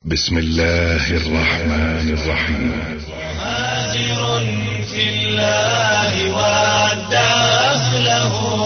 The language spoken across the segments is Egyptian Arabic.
بسم الله الرحمن الرحيم مهاجر في الله ودع أهله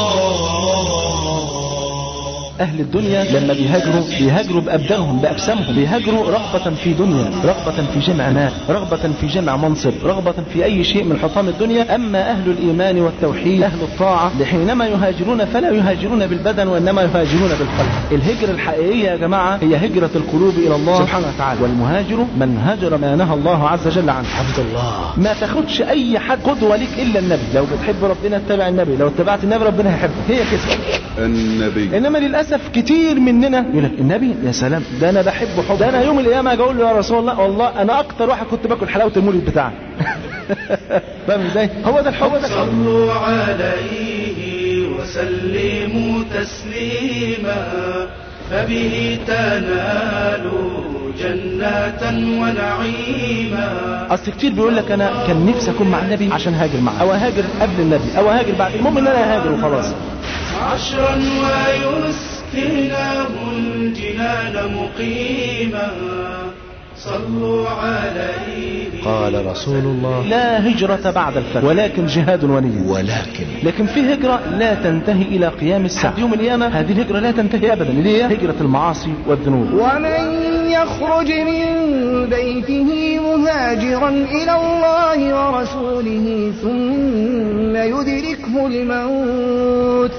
أهل الدنيا لما بيهاجروا بيهاجروا بأبدانهم بأجسامهم بيهاجروا رغبة في دنيا رغبة في جمع مال رغبة في جمع منصب رغبة في أي شيء من حطام الدنيا أما أهل الإيمان والتوحيد أهل الطاعة حينما يهاجرون فلا يهاجرون بالبدن وإنما يهاجرون بالقلب الهجرة الحقيقية يا جماعة هي هجرة القلوب إلى الله سبحانه وتعالى والمهاجر من هاجر ما نهى الله عز وجل عنه حفظ الله ما تاخدش أي حد قدوة ليك إلا النبي لو بتحب ربنا اتبع النبي لو اتبعت النبي ربنا هيحبك هي كده النبي انما للاسف كتير مننا يقول لك النبي يا سلام ده انا بحبه حب ده انا يوم القيامه اجي اقول له يا رسول الله والله انا اكتر واحد كنت باكل حلاوه المولد بتاعك فاهم ازاي هو ده الحب هو ده الحب صلوا عليه وسلموا تسليما فبه تنالوا جنة ونعيما اصل كتير بيقول لك انا كان نفسي اكون مع النبي عشان هاجر معاه او هاجر قبل النبي او هاجر بعد المهم ان انا هاجر وخلاص عشرا ويسكنه الجنان مقيما صلوا عليه قال رسول الله لا هجرة بعد الفتح ولكن جهاد ونية ولكن لكن في هجرة لا تنتهي إلى قيام الساعة يوم القيامة هذه الهجرة لا تنتهي أبدا اللي هي هجرة المعاصي والذنوب ومن يخرج من بيته مهاجرا إلى الله ورسوله ثم يدركه الموت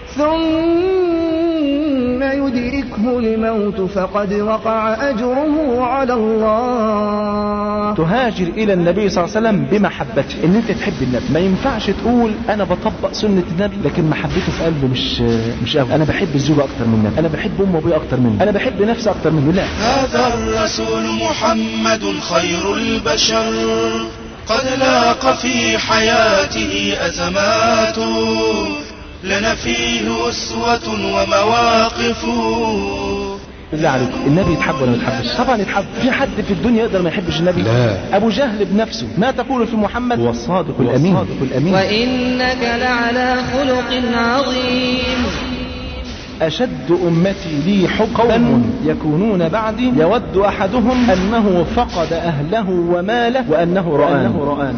ثم يدركه الموت فقد وقع أجره على الله تهاجر الى النبي صلى الله عليه وسلم بمحبته ان انت تحب النبي ما ينفعش تقول انا بطبق سنه النبي لكن محبته في قلبي مش مش قوي انا بحب الزوجه اكتر من النبي انا بحب ام وابويا اكتر منه انا بحب نفسي اكتر منه لا هذا الرسول محمد خير البشر قد لاق في حياته أزمات لنا فيه أسوة ومواقف بالله عليك النبي يتحب ولا ما يتحبش طبعا يتحب في حد في الدنيا يقدر ما يحبش النبي لا. ابو جهل بنفسه ما تقول في محمد هو الصادق الامين الصادق الامين وإنك لعلى خلق عظيم أشد أمتي لي حبا يكونون بعدي يود أحدهم أنه فقد أهله وماله وأنه رآني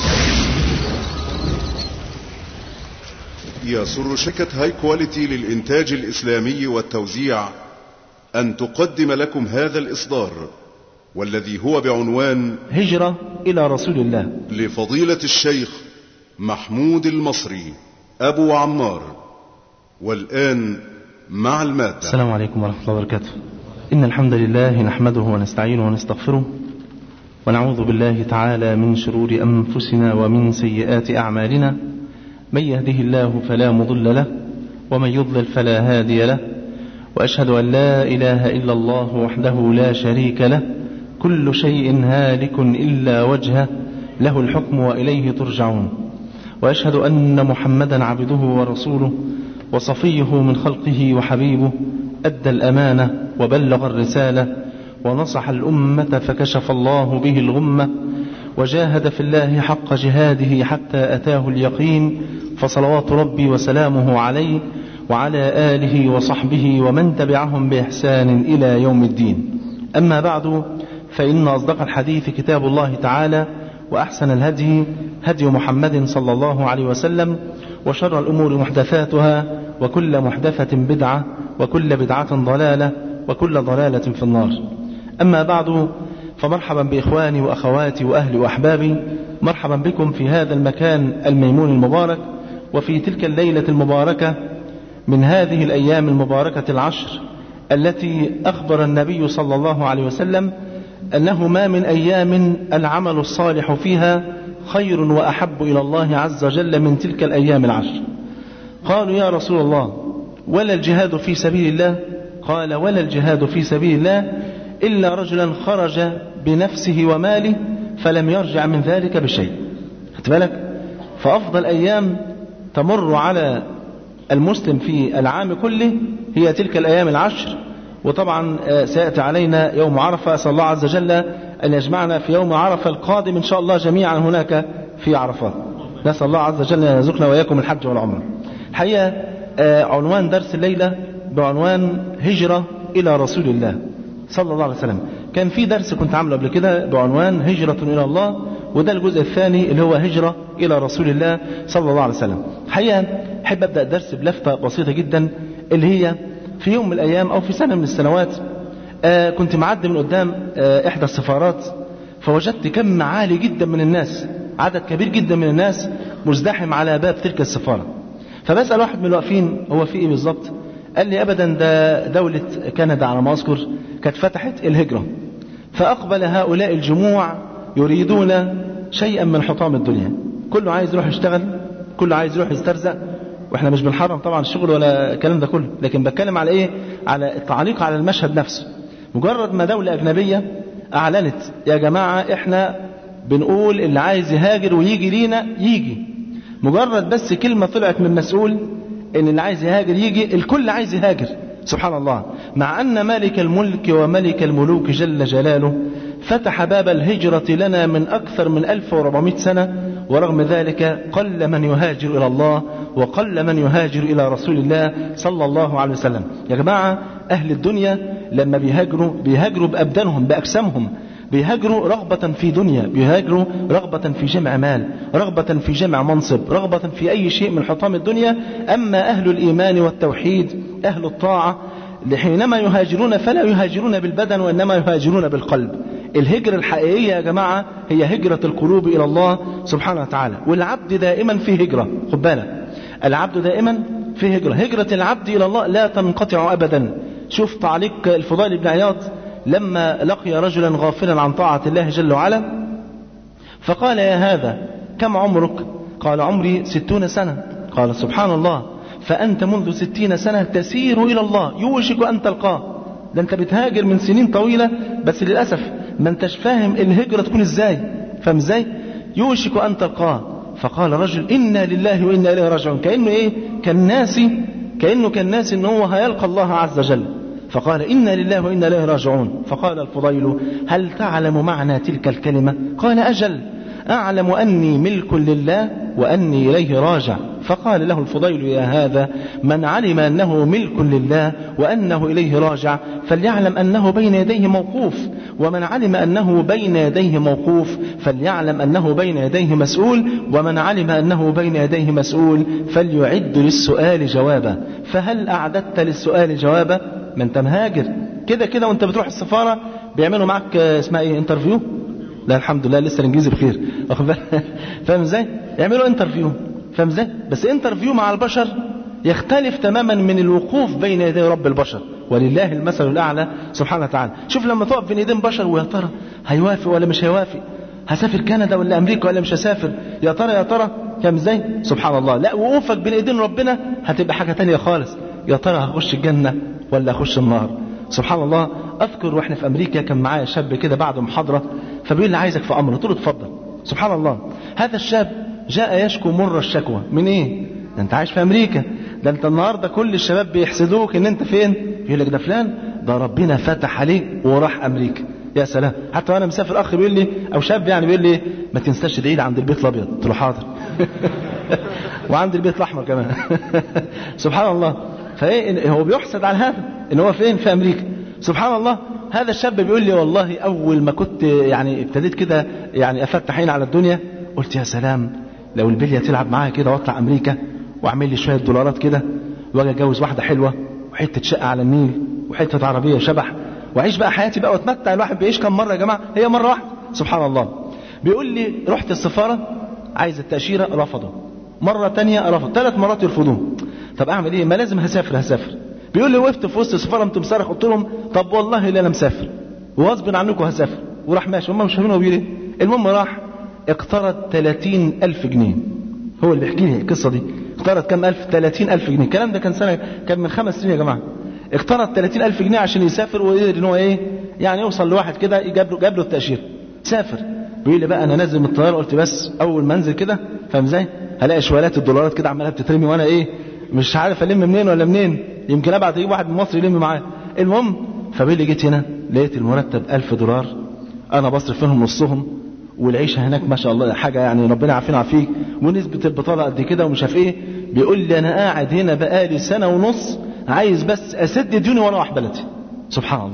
يسر شركة هاي كواليتي للإنتاج الإسلامي والتوزيع أن تقدم لكم هذا الإصدار والذي هو بعنوان هجرة إلى رسول الله لفضيلة الشيخ محمود المصري أبو عمار والآن مع المادة السلام عليكم ورحمة الله وبركاته إن الحمد لله نحمده ونستعينه ونستغفره ونعوذ بالله تعالى من شرور أنفسنا ومن سيئات أعمالنا من يهده الله فلا مضل له ومن يضلل فلا هادي له وأشهد أن لا إله إلا الله وحده لا شريك له كل شيء هالك إلا وجهه له الحكم وإليه ترجعون وأشهد أن محمدا عبده ورسوله وصفيه من خلقه وحبيبه أدى الأمانة وبلغ الرسالة ونصح الأمة فكشف الله به الغمة وجاهد في الله حق جهاده حتى أتاه اليقين فصلوات ربي وسلامه عليه وعلى آله وصحبه ومن تبعهم بإحسان إلى يوم الدين أما بعد فإن أصدق الحديث كتاب الله تعالى وأحسن الهدي هدي محمد صلى الله عليه وسلم وشر الأمور محدثاتها وكل محدثة بدعة وكل بدعة ضلالة وكل ضلالة في النار أما بعد فمرحبا بإخواني وأخواتي وأهلي وأحبابي مرحبا بكم في هذا المكان الميمون المبارك وفي تلك الليلة المباركة من هذه الأيام المباركة العشر التي أخبر النبي صلى الله عليه وسلم أنه ما من أيام العمل الصالح فيها خير وأحب إلى الله عز وجل من تلك الأيام العشر قالوا يا رسول الله ولا الجهاد في سبيل الله قال ولا الجهاد في سبيل الله إلا رجلا خرج بنفسه وماله فلم يرجع من ذلك بشيء خدت بالك فأفضل أيام تمر على المسلم في العام كله هي تلك الأيام العشر وطبعا سيأتي علينا يوم عرفة أسأل الله عز وجل أن يجمعنا في يوم عرفة القادم إن شاء الله جميعا هناك في عرفات نسأل الله عز وجل أن يرزقنا وإياكم الحج والعمرة الحقيقة عنوان درس الليلة بعنوان هجرة إلى رسول الله صلى الله عليه وسلم كان في درس كنت عامله قبل كده بعنوان هجرة إلى الله وده الجزء الثاني اللي هو هجرة إلى رسول الله صلى الله عليه وسلم الحقيقة أحب أبدأ الدرس بلفتة بسيطة جدا اللي هي في يوم من الأيام أو في سنة من السنوات آه كنت معدي من قدام آه إحدى السفارات فوجدت كم عالي جدا من الناس عدد كبير جدا من الناس مزدحم على باب تلك السفارة فبسأل واحد من الواقفين هو في إيه بالظبط قال لي أبدا ده دولة كندا على ما أذكر كانت فتحت الهجرة فأقبل هؤلاء الجموع يريدون شيئا من حطام الدنيا كله عايز يروح يشتغل كله عايز يروح يسترزق واحنا مش بنحرم طبعا الشغل ولا الكلام ده كله لكن بتكلم على ايه على التعليق على المشهد نفسه مجرد ما دولة أجنبية أعلنت يا جماعة احنا بنقول اللي عايز يهاجر ويجي لينا يجي مجرد بس كلمة طلعت من مسؤول ان اللي عايز يهاجر يجي الكل عايز يهاجر سبحان الله مع أن مالك الملك وملك الملوك جل جلاله فتح باب الهجرة لنا من أكثر من 1400 سنة ورغم ذلك قل من يهاجر إلى الله وقل من يهاجر إلى رسول الله صلى الله عليه وسلم يا جماعة أهل الدنيا لما بيهاجروا بيهاجروا بأبدانهم بأجسامهم بيهاجروا رغبة في دنيا بيهاجروا رغبة في جمع مال رغبة في جمع منصب رغبة في أي شيء من حطام الدنيا أما أهل الإيمان والتوحيد أهل الطاعة حينما يهاجرون فلا يهاجرون بالبدن وإنما يهاجرون بالقلب الهجرة الحقيقية يا جماعة هي هجرة القلوب إلى الله سبحانه وتعالى والعبد دائما في هجرة خد بالك العبد دائما في هجرة هجرة العبد إلى الله لا تنقطع أبدا شوف تعليق الفضيل بن عياض لما لقي رجلا غافلا عن طاعة الله جل وعلا فقال يا هذا كم عمرك قال عمري ستون سنة قال سبحان الله فأنت منذ ستين سنة تسير إلى الله يوشك أن تلقاه ده أنت بتهاجر من سنين طويلة بس للأسف ما أنتش فاهم الهجرة تكون إزاي فاهم إزاي يوشك أن تلقاه فقال رجل إنا لله وإنا إليه راجعون كأنه إيه كان ناسي كأنه كان ناسي إن هو هيلقى الله عز وجل فقال إنا لله وإنا إليه راجعون فقال الفضيل هل تعلم معنى تلك الكلمة قال أجل أعلم أني ملك لله وأني إليه راجع فقال له الفضيل يا هذا من علم أنه ملك لله وأنه إليه راجع فليعلم أنه بين يديه موقوف ومن علم أنه بين يديه موقوف فليعلم أنه بين يديه مسؤول ومن علم أنه بين يديه مسؤول فليعد للسؤال جوابا فهل أعددت للسؤال جوابا ما انت مهاجر كده كده وانت بتروح السفارة بيعملوا معك اسمها ايه انترفيو لا الحمد لله لسه الانجليزي بخير فاهم ازاي يعملوا انترفيو فاهم ازاي بس انترفيو مع البشر يختلف تماما من الوقوف بين يدي رب البشر ولله المثل الاعلى سبحانه وتعالى شوف لما تقف بين ايدين بشر ويا ترى هيوافق ولا مش هيوافق هسافر كندا ولا امريكا ولا مش هسافر يا ترى يا ترى فاهم ازاي سبحان الله لا وقوفك بين ايدين ربنا هتبقى حاجه تانية خالص يا ترى هخش الجنه ولا اخش النار سبحان الله اذكر واحنا في امريكا كان معايا شاب كده بعد محاضره فبيقول لي عايزك في امر قلت له اتفضل سبحان الله هذا الشاب جاء يشكو مر الشكوى من ايه ده انت عايش في امريكا ده انت النهارده كل الشباب بيحسدوك ان انت فين يقول لك ده فلان ده ربنا فتح عليه وراح امريكا يا سلام حتى وانا مسافر اخ بيقول لي او شاب يعني بيقول لي ما تنساش تدعي لي عند البيت الابيض قلت له حاضر وعند البيت الاحمر كمان سبحان الله فايه هو بيحسد على هذا ان هو فين في امريكا سبحان الله هذا الشاب بيقول لي والله اول ما كنت يعني ابتديت كده يعني افتح عين على الدنيا قلت يا سلام لو البليه تلعب معايا كده واطلع امريكا واعمل لي شويه دولارات كده واجي اتجوز واحده حلوه وحته شقه على النيل وحته عربيه شبح واعيش بقى حياتي بقى واتمتع الواحد بيعيش كم مره يا جماعه هي مره واحده سبحان الله بيقول لي رحت السفاره عايز التاشيره رفضوا مره تانية رفض ثلاث مرات يرفضوه طب اعمل ايه ما لازم هسافر هسافر بيقول لي وقفت في وسط السفاره انت مسرح قلت لهم طب والله لا انا مسافر وغصب عنكم هسافر وراح ماشي هم مش فاهمين هو بيقول ايه المهم راح اقترض 30 ألف جنيه هو اللي بيحكي لي القصه دي اقترض كام ألف 30 ألف جنيه الكلام ده كان سنه كان من خمس سنين يا جماعه اقترض 30 ألف جنيه عشان يسافر وقدر ان هو ايه يعني يوصل لواحد كده جاب له جاب له التاشيره سافر بيقول لي بقى انا نازل من الطياره قلت بس اول ما انزل كده فاهم ازاي هلاقي شوالات الدولارات كده عماله بتترمي وانا ايه مش عارف الم منين ولا منين يمكن ابعت اجيب واحد من مصر يلم معايا المهم فبيقول لي جيت هنا لقيت المرتب 1000 دولار انا بصرف منهم نصهم والعيشه هناك ما شاء الله حاجه يعني ربنا عافينا عافيك ونسبه البطاله قد كده ومش عارف ايه بيقول لي انا قاعد هنا بقالي سنه ونص عايز بس اسد ديوني وانا رايح بلدي سبحان الله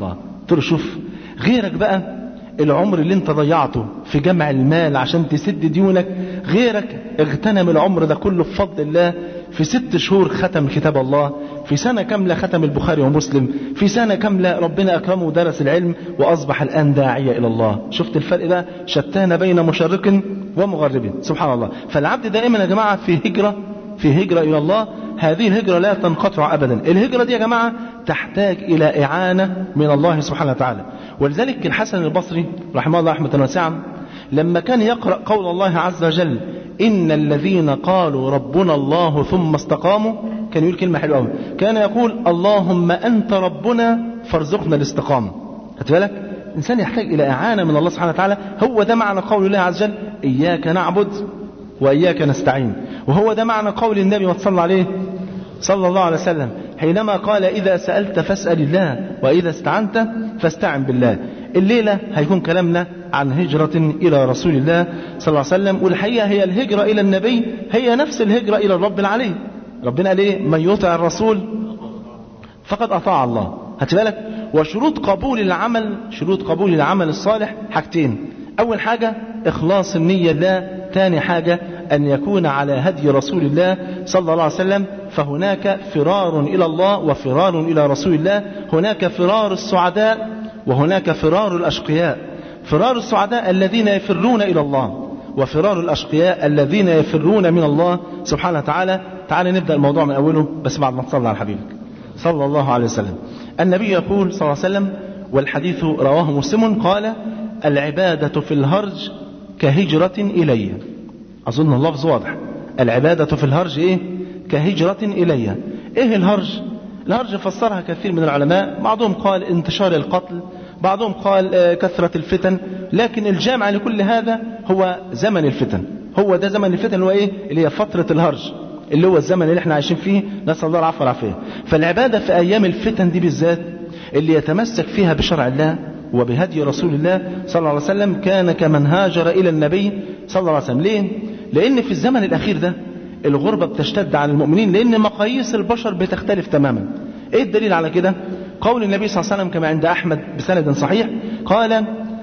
قلت له شوف غيرك بقى العمر اللي انت ضيعته في جمع المال عشان تسد ديونك غيرك اغتنم العمر ده كله بفضل الله في ست شهور ختم كتاب الله في سنة كاملة ختم البخاري ومسلم في سنة كاملة ربنا أكرمه ودرس العلم وأصبح الآن داعية إلى الله شفت الفرق ده شتان بين مشرق ومغرب سبحان الله فالعبد دائما يا جماعة في هجرة في هجرة إلى الله هذه الهجرة لا تنقطع أبدا الهجرة دي يا جماعة تحتاج إلى إعانة من الله سبحانه وتعالى ولذلك الحسن البصري رحمه الله رحمة واسعة لما كان يقرأ قول الله عز وجل إن الذين قالوا ربنا الله ثم استقاموا كان يقول كلمة حلوة قوي كان يقول اللهم أنت ربنا فارزقنا الاستقامة خدت بالك الإنسان يحتاج إلى إعانة من الله سبحانه وتعالى هو ده معنى قول الله عز وجل إياك نعبد وإياك نستعين وهو ده معنى قول النبي صلى عليه صلى الله عليه وسلم حينما قال إذا سألت فاسأل الله وإذا استعنت فاستعن بالله الليلة هيكون كلامنا عن هجرة إلى رسول الله صلى الله عليه وسلم والحقيقة هي الهجرة إلى النبي هي نفس الهجرة إلى الرب العلي ربنا قال إيه من يطع الرسول فقد أطاع الله هتبالك وشروط قبول العمل شروط قبول العمل الصالح حاجتين أول حاجة إخلاص النية لله ثاني حاجة أن يكون على هدي رسول الله صلى الله عليه وسلم فهناك فرار إلى الله وفرار إلى رسول الله هناك فرار السعداء وهناك فرار الأشقياء فرار السعداء الذين يفرون إلى الله وفرار الأشقياء الذين يفرون من الله سبحانه وتعالى تعالى نبدأ الموضوع من أوله بس بعد ما تصلى على حبيبك صلى الله عليه وسلم النبي يقول صلى الله عليه وسلم والحديث رواه مسلم قال العبادة في الهرج كهجرة إلي أظن اللفظ واضح العبادة في الهرج إيه كهجرة إلي إيه الهرج الهرج فسرها كثير من العلماء بعضهم قال انتشار القتل بعضهم قال كثرة الفتن لكن الجامع لكل هذا هو زمن الفتن هو ده زمن الفتن اللي هو ايه اللي هي فترة الهرج اللي هو الزمن اللي احنا عايشين فيه نسأل الله العفو والعافية فالعبادة في أيام الفتن دي بالذات اللي يتمسك فيها بشرع الله وبهدي رسول الله صلى الله عليه وسلم كان كمن هاجر إلى النبي صلى الله عليه وسلم ليه؟ لأن في الزمن الأخير ده الغربة بتشتد على المؤمنين لأن مقاييس البشر بتختلف تماما إيه الدليل على كده؟ قول النبي صلى الله عليه وسلم كما عند أحمد بسند صحيح قال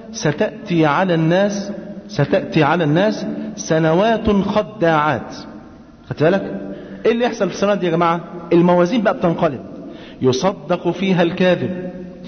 ستأتي على الناس ستأتي على الناس سنوات خداعات خدت بالك؟ إيه اللي يحصل في السنوات دي يا جماعة؟ الموازين بقى بتنقلب يصدق فيها الكاذب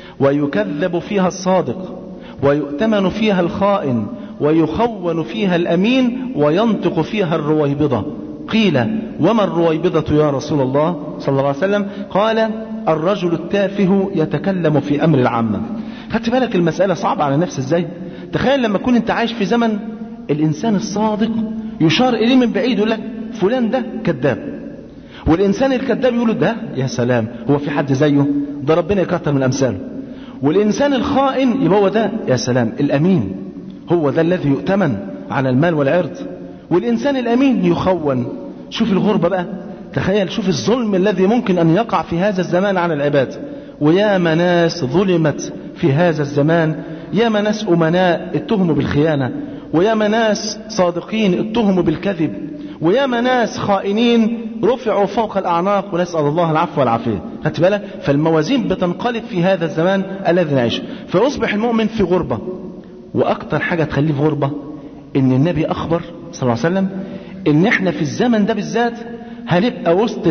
ويكذب فيها الصادق ويؤتمن فيها الخائن ويخون فيها الأمين وينطق فيها الرويبضة قيل وما الرويبضة يا رسول الله صلى الله عليه وسلم قال الرجل التافه يتكلم في أمر العامة خدت بالك المسألة صعبة على نفس ازاي تخيل لما تكون انت عايش في زمن الإنسان الصادق يشار إليه من بعيد يقول لك فلان ده كذاب والإنسان الكذاب يقول ده يا سلام هو في حد زيه ده ربنا يكتر من أمثاله والإنسان الخائن يبقى هو ده يا سلام الأمين هو ده الذي يؤتمن على المال والعرض والإنسان الأمين يخون شوف الغربة بقى تخيل شوف الظلم الذي ممكن أن يقع في هذا الزمان على العباد ويا ناس ظلمت في هذا الزمان يا ناس أمناء اتهموا بالخيانة ويا ناس صادقين اتهموا بالكذب ويا ناس خائنين رفعوا فوق الأعناق ونسأل الله العفو والعافية خدت بالك فالموازين بتنقلب في هذا الزمان الذي نعيشه فيصبح المؤمن في غربة وأكتر حاجة تخليه في غربة إن النبي أخبر صلى الله عليه وسلم إن إحنا في الزمن ده بالذات هنبقى وسط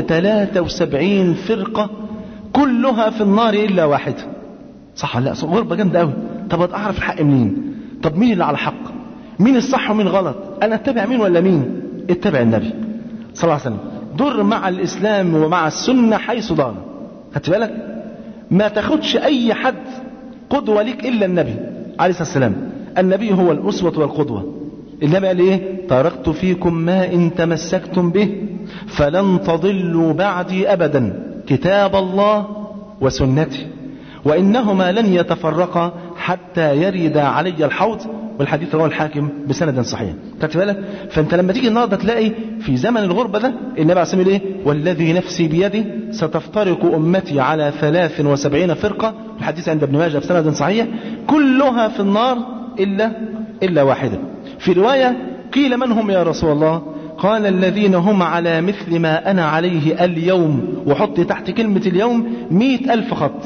73 فرقة كلها في النار إلا واحدة صح ولا لا غربة جامدة قوي طب أعرف الحق منين طب مين اللي على حق مين الصح ومين غلط أنا أتبع مين ولا مين اتبع النبي صلى الله عليه وسلم در مع الإسلام ومع السنة حيث دار خدت بالك ما تاخدش أي حد قدوة لك إلا النبي عليه الصلاة والسلام النبي هو الأسوة والقدوة النبي قال إيه تركت فيكم ما إن تمسكتم به فلن تضلوا بعدي أبدا كتاب الله وسنتي وإنهما لن يتفرقا حتى يرد علي الحوض والحديث رواه الحاكم بسند صحيح خدت بالك فانت لما تيجي النهارده تلاقي في زمن الغربه ده النبي عليه الصلاه ايه والذي نفسي بيده ستفترق امتي على 73 فرقه الحديث عند ابن ماجه بسند صحيح كلها في النار الا الا واحده في روايه قيل من هم يا رسول الله قال الذين هم على مثل ما أنا عليه اليوم وحط تحت كلمة اليوم مئة ألف خط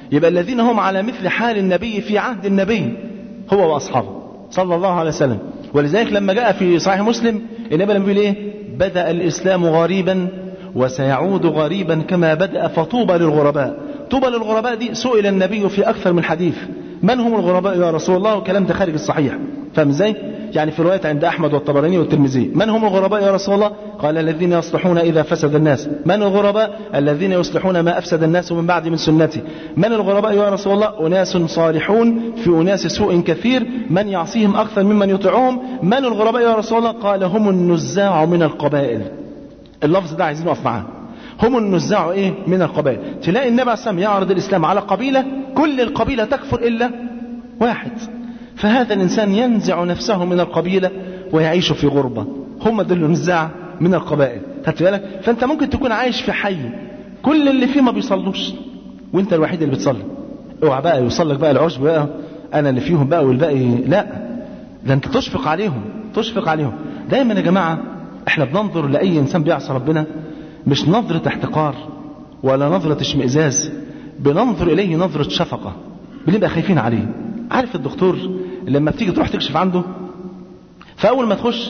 يبقى الذين هم على مثل حال النبي في عهد النبي هو وأصحابه صلى الله عليه وسلم ولذلك لما جاء في صحيح مسلم النبي لما بيقول ايه بدأ الإسلام غريبا وسيعود غريبا كما بدأ فطوبى للغرباء طوبى للغرباء دي سئل النبي في أكثر من حديث من هم الغرباء يا رسول الله وكلام ده خارج الصحيح فاهم ازاي يعني في رواية عند أحمد والطبراني والترمذي من هم الغرباء يا رسول الله قال الذين يصلحون إذا فسد الناس من الغرباء الذين يصلحون ما أفسد الناس من بعد من سنتي من الغرباء يا رسول الله أناس صالحون في أناس سوء كثير من يعصيهم أكثر ممن يطيعهم من الغرباء يا رسول الله قال هم النزاع من القبائل اللفظ ده عايزين نقف معاه هم النزاع ايه من القبائل تلاقي النبي عليه السلام يعرض الاسلام على قبيله كل القبيله تكفر الا واحد فهذا الانسان ينزع نفسه من القبيله ويعيش في غربه هم دول النزاع من القبائل خدت بالك فانت ممكن تكون عايش في حي كل اللي فيه ما بيصلوش وانت الوحيد اللي بتصلي اوعى بقى يوصل لك بقى العشب بقى انا اللي فيهم بقى والباقي لا ده انت تشفق عليهم تشفق عليهم دايما يا جماعه احنا بننظر لاي انسان بيعصى ربنا مش نظرة احتقار ولا نظرة اشمئزاز بننظر إليه نظرة شفقة بنبقى خايفين عليه عارف الدكتور لما بتيجي تروح تكشف عنده فأول ما تخش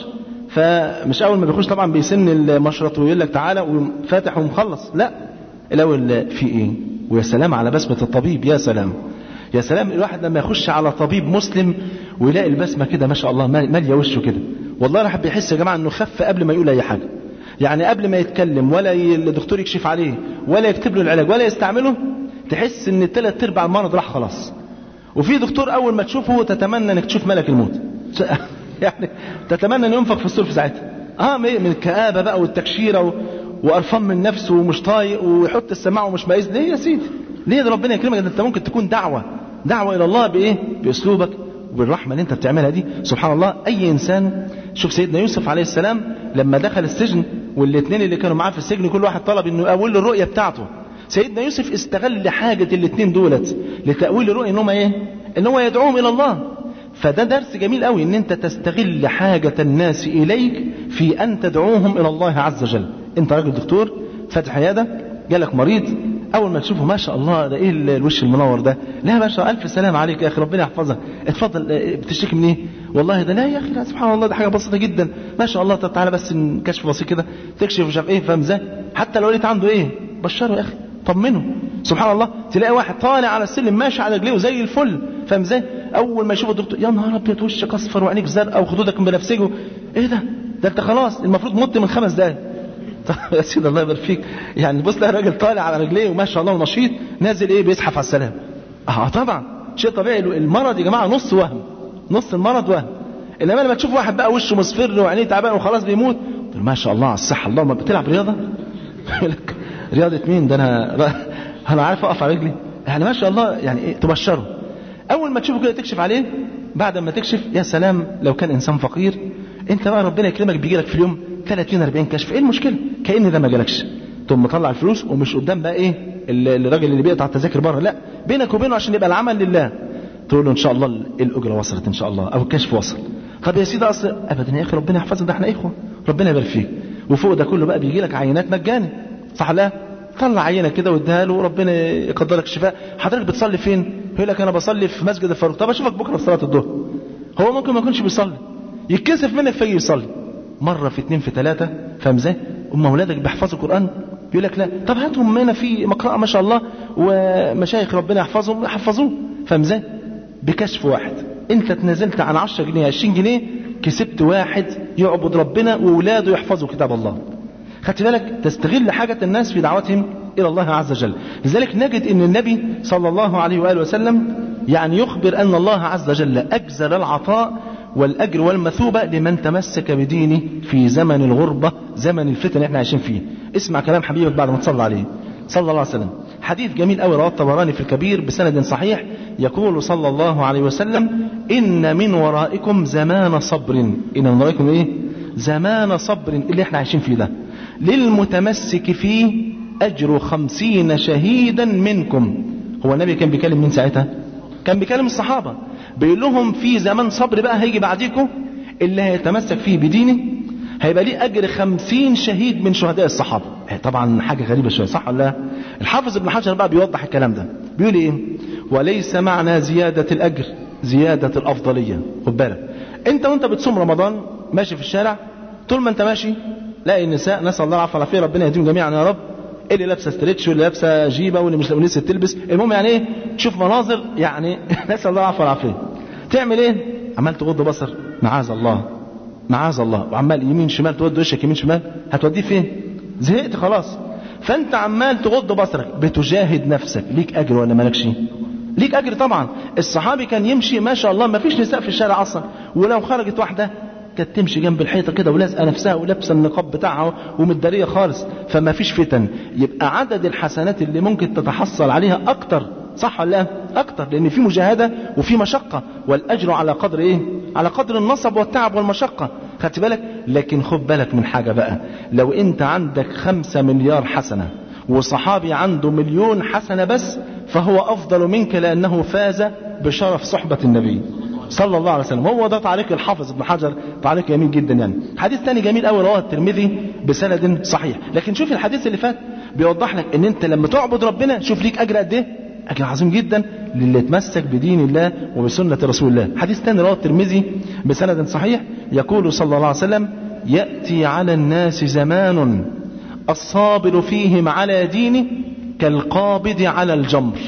فمش أول ما بيخش طبعا بيسن المشرط ويقول لك تعالى وفاتح ومخلص لا الأول في إيه ويا سلام على بسمة الطبيب يا سلام يا سلام الواحد لما يخش على طبيب مسلم ويلاقي البسمة كده ما شاء الله مالية وشه كده والله الواحد بيحس يا جماعة انه خف قبل ما يقول اي حاجة يعني قبل ما يتكلم ولا الدكتور يكشف عليه ولا يكتب له العلاج ولا يستعمله تحس ان ثلاث ارباع المرض راح خلاص وفي دكتور اول ما تشوفه تتمنى انك تشوف ملك الموت يعني تتمنى ان ينفخ في السور في ساعتها اه من الكآبة بقى والتكشيرة و... وقرفان من نفسه ومش طايق ويحط السماعة ومش مايز ليه يا سيدي ليه ده ربنا يكرمك انت ممكن تكون دعوة دعوة الى الله بايه باسلوبك وبالرحمة اللي انت بتعملها دي سبحان الله اي انسان شوف سيدنا يوسف عليه السلام لما دخل السجن والاثنين اللي كانوا معاه في السجن كل واحد طلب انه يقول له الرؤيه بتاعته سيدنا يوسف استغل حاجه الاثنين دولت لتاويل الرؤيه ان هم ايه ان هو يدعوهم الى الله فده درس جميل قوي ان انت تستغل حاجه الناس اليك في ان تدعوهم الى الله عز وجل انت راجل دكتور فاتح عياده جالك مريض اول ما تشوفه ما شاء الله ده ايه الوش المنور ده لا يا باشا الف سلام عليك يا اخي ربنا يحفظك اتفضل بتشتكي من ايه والله ده لا يا اخي لا سبحان الله ده حاجه بسيطه جدا ما شاء الله طب تعالى بس كشف بسيط كده تكشف مش عارف ايه فاهم ازاي حتى لو لقيت عنده ايه بشره يا اخي طمنه سبحان الله تلاقي واحد طالع على السلم ماشي على رجليه زي الفل فاهم ازاي اول ما يشوف الدكتور يا نهار ابيض وشك اصفر وعينيك زرقاء وخدودك بنفسجه ايه ده ده انت خلاص المفروض مت من خمس دقايق يا سيدي الله يبارك فيك يعني بص لها راجل طالع على رجليه وما شاء الله ونشيط نازل ايه بيزحف على السلام اه طبعا شيء طبيعي المرض يا جماعه نص وهم نص المرض وهم انما لما تشوف واحد بقى وشه مصفر وعينيه تعبان وخلاص بيموت ما شاء الله على الصحه الله ما بتلعب رياضه يقول لك رياضه مين ده انا انا عارف اقف على رجلي يعني ما شاء الله يعني إيه تبشره اول ما تشوفه كده تكشف عليه بعد ما تكشف يا سلام لو كان انسان فقير انت بقى ربنا يكرمك بيجي لك في اليوم 30 40 كشف ايه المشكله كان ده ما جالكش تقوم مطلع الفلوس ومش قدام بقى ايه الراجل اللي بيقطع التذاكر بره لا بينك وبينه عشان يبقى العمل لله تقول له ان شاء الله الاجره وصلت ان شاء الله او الكشف وصل طب يا سيدي اصل ابدا يا اخي ربنا يحفظك ده احنا اخوه ربنا يبارك فيك وفوق ده كله بقى بيجي لك عينات مجاني صح لا طلع عينه كده واديها له وربنا يقدر لك الشفاء حضرتك بتصلي فين يقول لك انا بصلي في مسجد الفاروق طب اشوفك بكره في صلاه الظهر هو ممكن ما يكونش بيصلي يتكسف منك فيجي يصلي مرة في اتنين في تلاتة فاهم ازاي؟ أم أولادك بيحفظوا القرآن يقول لك لا طب هاتهم هنا في مقرأة ما شاء الله ومشايخ ربنا يحفظهم يحفظوه فاهم ازاي؟ بكشف واحد انت تنازلت عن 10 جنيه 20 جنيه كسبت واحد يعبد ربنا وولاده يحفظوا كتاب الله خدت بالك تستغل حاجة الناس في دعوتهم إلى الله عز وجل لذلك نجد أن النبي صلى الله عليه وآله وسلم يعني يخبر أن الله عز وجل أجزل العطاء والأجر والمثوبة لمن تمسك بدينه في زمن الغربة زمن الفتن اللي احنا عايشين فيه اسمع كلام حبيبك بعد ما تصلى عليه صلى الله عليه وسلم حديث جميل قوي رواه الطبراني في الكبير بسند صحيح يقول صلى الله عليه وسلم إن من ورائكم زمان صبر إن من ورائكم إيه زمان صبر اللي احنا عايشين فيه ده للمتمسك فيه أجر خمسين شهيدا منكم هو النبي كان بيكلم مين ساعتها كان بيكلم الصحابة بيقول لهم في زمان صبر بقى هيجي بعديكم اللي هيتمسك فيه بدينه هيبقى ليه أجر خمسين شهيد من شهداء الصحابة طبعا حاجة غريبة شوية صح ولا لا الحافظ ابن حجر بقى بيوضح الكلام ده بيقول ايه وليس معنى زيادة الأجر زيادة الأفضلية خد بالك انت وانت بتصوم رمضان ماشي في الشارع طول ما انت ماشي لاقي النساء نسأل الله العافية والعافية ربنا يهديهم جميعا يا رب اللي لابسه ستريتش واللي لابسه جيبه واللي مش لسه تلبس المهم يعني ايه تشوف مناظر يعني نسال الله العافيه والعافيه تعمل ايه عمال تغض بصر معاذ الله معاذ الله وعمال يمين شمال تود وشك يمين شمال هتوديه فين زهقت خلاص فانت عمال تغض بصرك بتجاهد نفسك ليك اجر ولا مالكش ليك اجر طبعا الصحابي كان يمشي ما شاء الله ما فيش نساء في الشارع اصلا ولو خرجت واحده كانت تمشي جنب الحيطه كده ولازقه نفسها ولابسه النقاب بتاعها ومتداريه خالص فما فيش فتن يبقى عدد الحسنات اللي ممكن تتحصل عليها اكتر صح ولا لا اكتر لان في مجاهده وفي مشقه والاجر على قدر ايه على قدر النصب والتعب والمشقه خدت بالك لكن خد بالك من حاجه بقى لو انت عندك خمسة مليار حسنه وصحابي عنده مليون حسنه بس فهو افضل منك لانه فاز بشرف صحبه النبي صلى الله عليه وسلم هو ده تعليق الحافظ ابن حجر تعليق جميل جدا يعني حديث تاني جميل قوي رواه الترمذي بسند صحيح لكن شوف الحديث اللي فات بيوضح لك ان انت لما تعبد ربنا شوف ليك اجر قد ايه اجر عظيم جدا للي اتمسك بدين الله وبسنه رسول الله حديث تاني رواه الترمذي بسند صحيح يقول صلى الله عليه وسلم ياتي على الناس زمان الصابر فيهم على دينه كالقابض على الجمر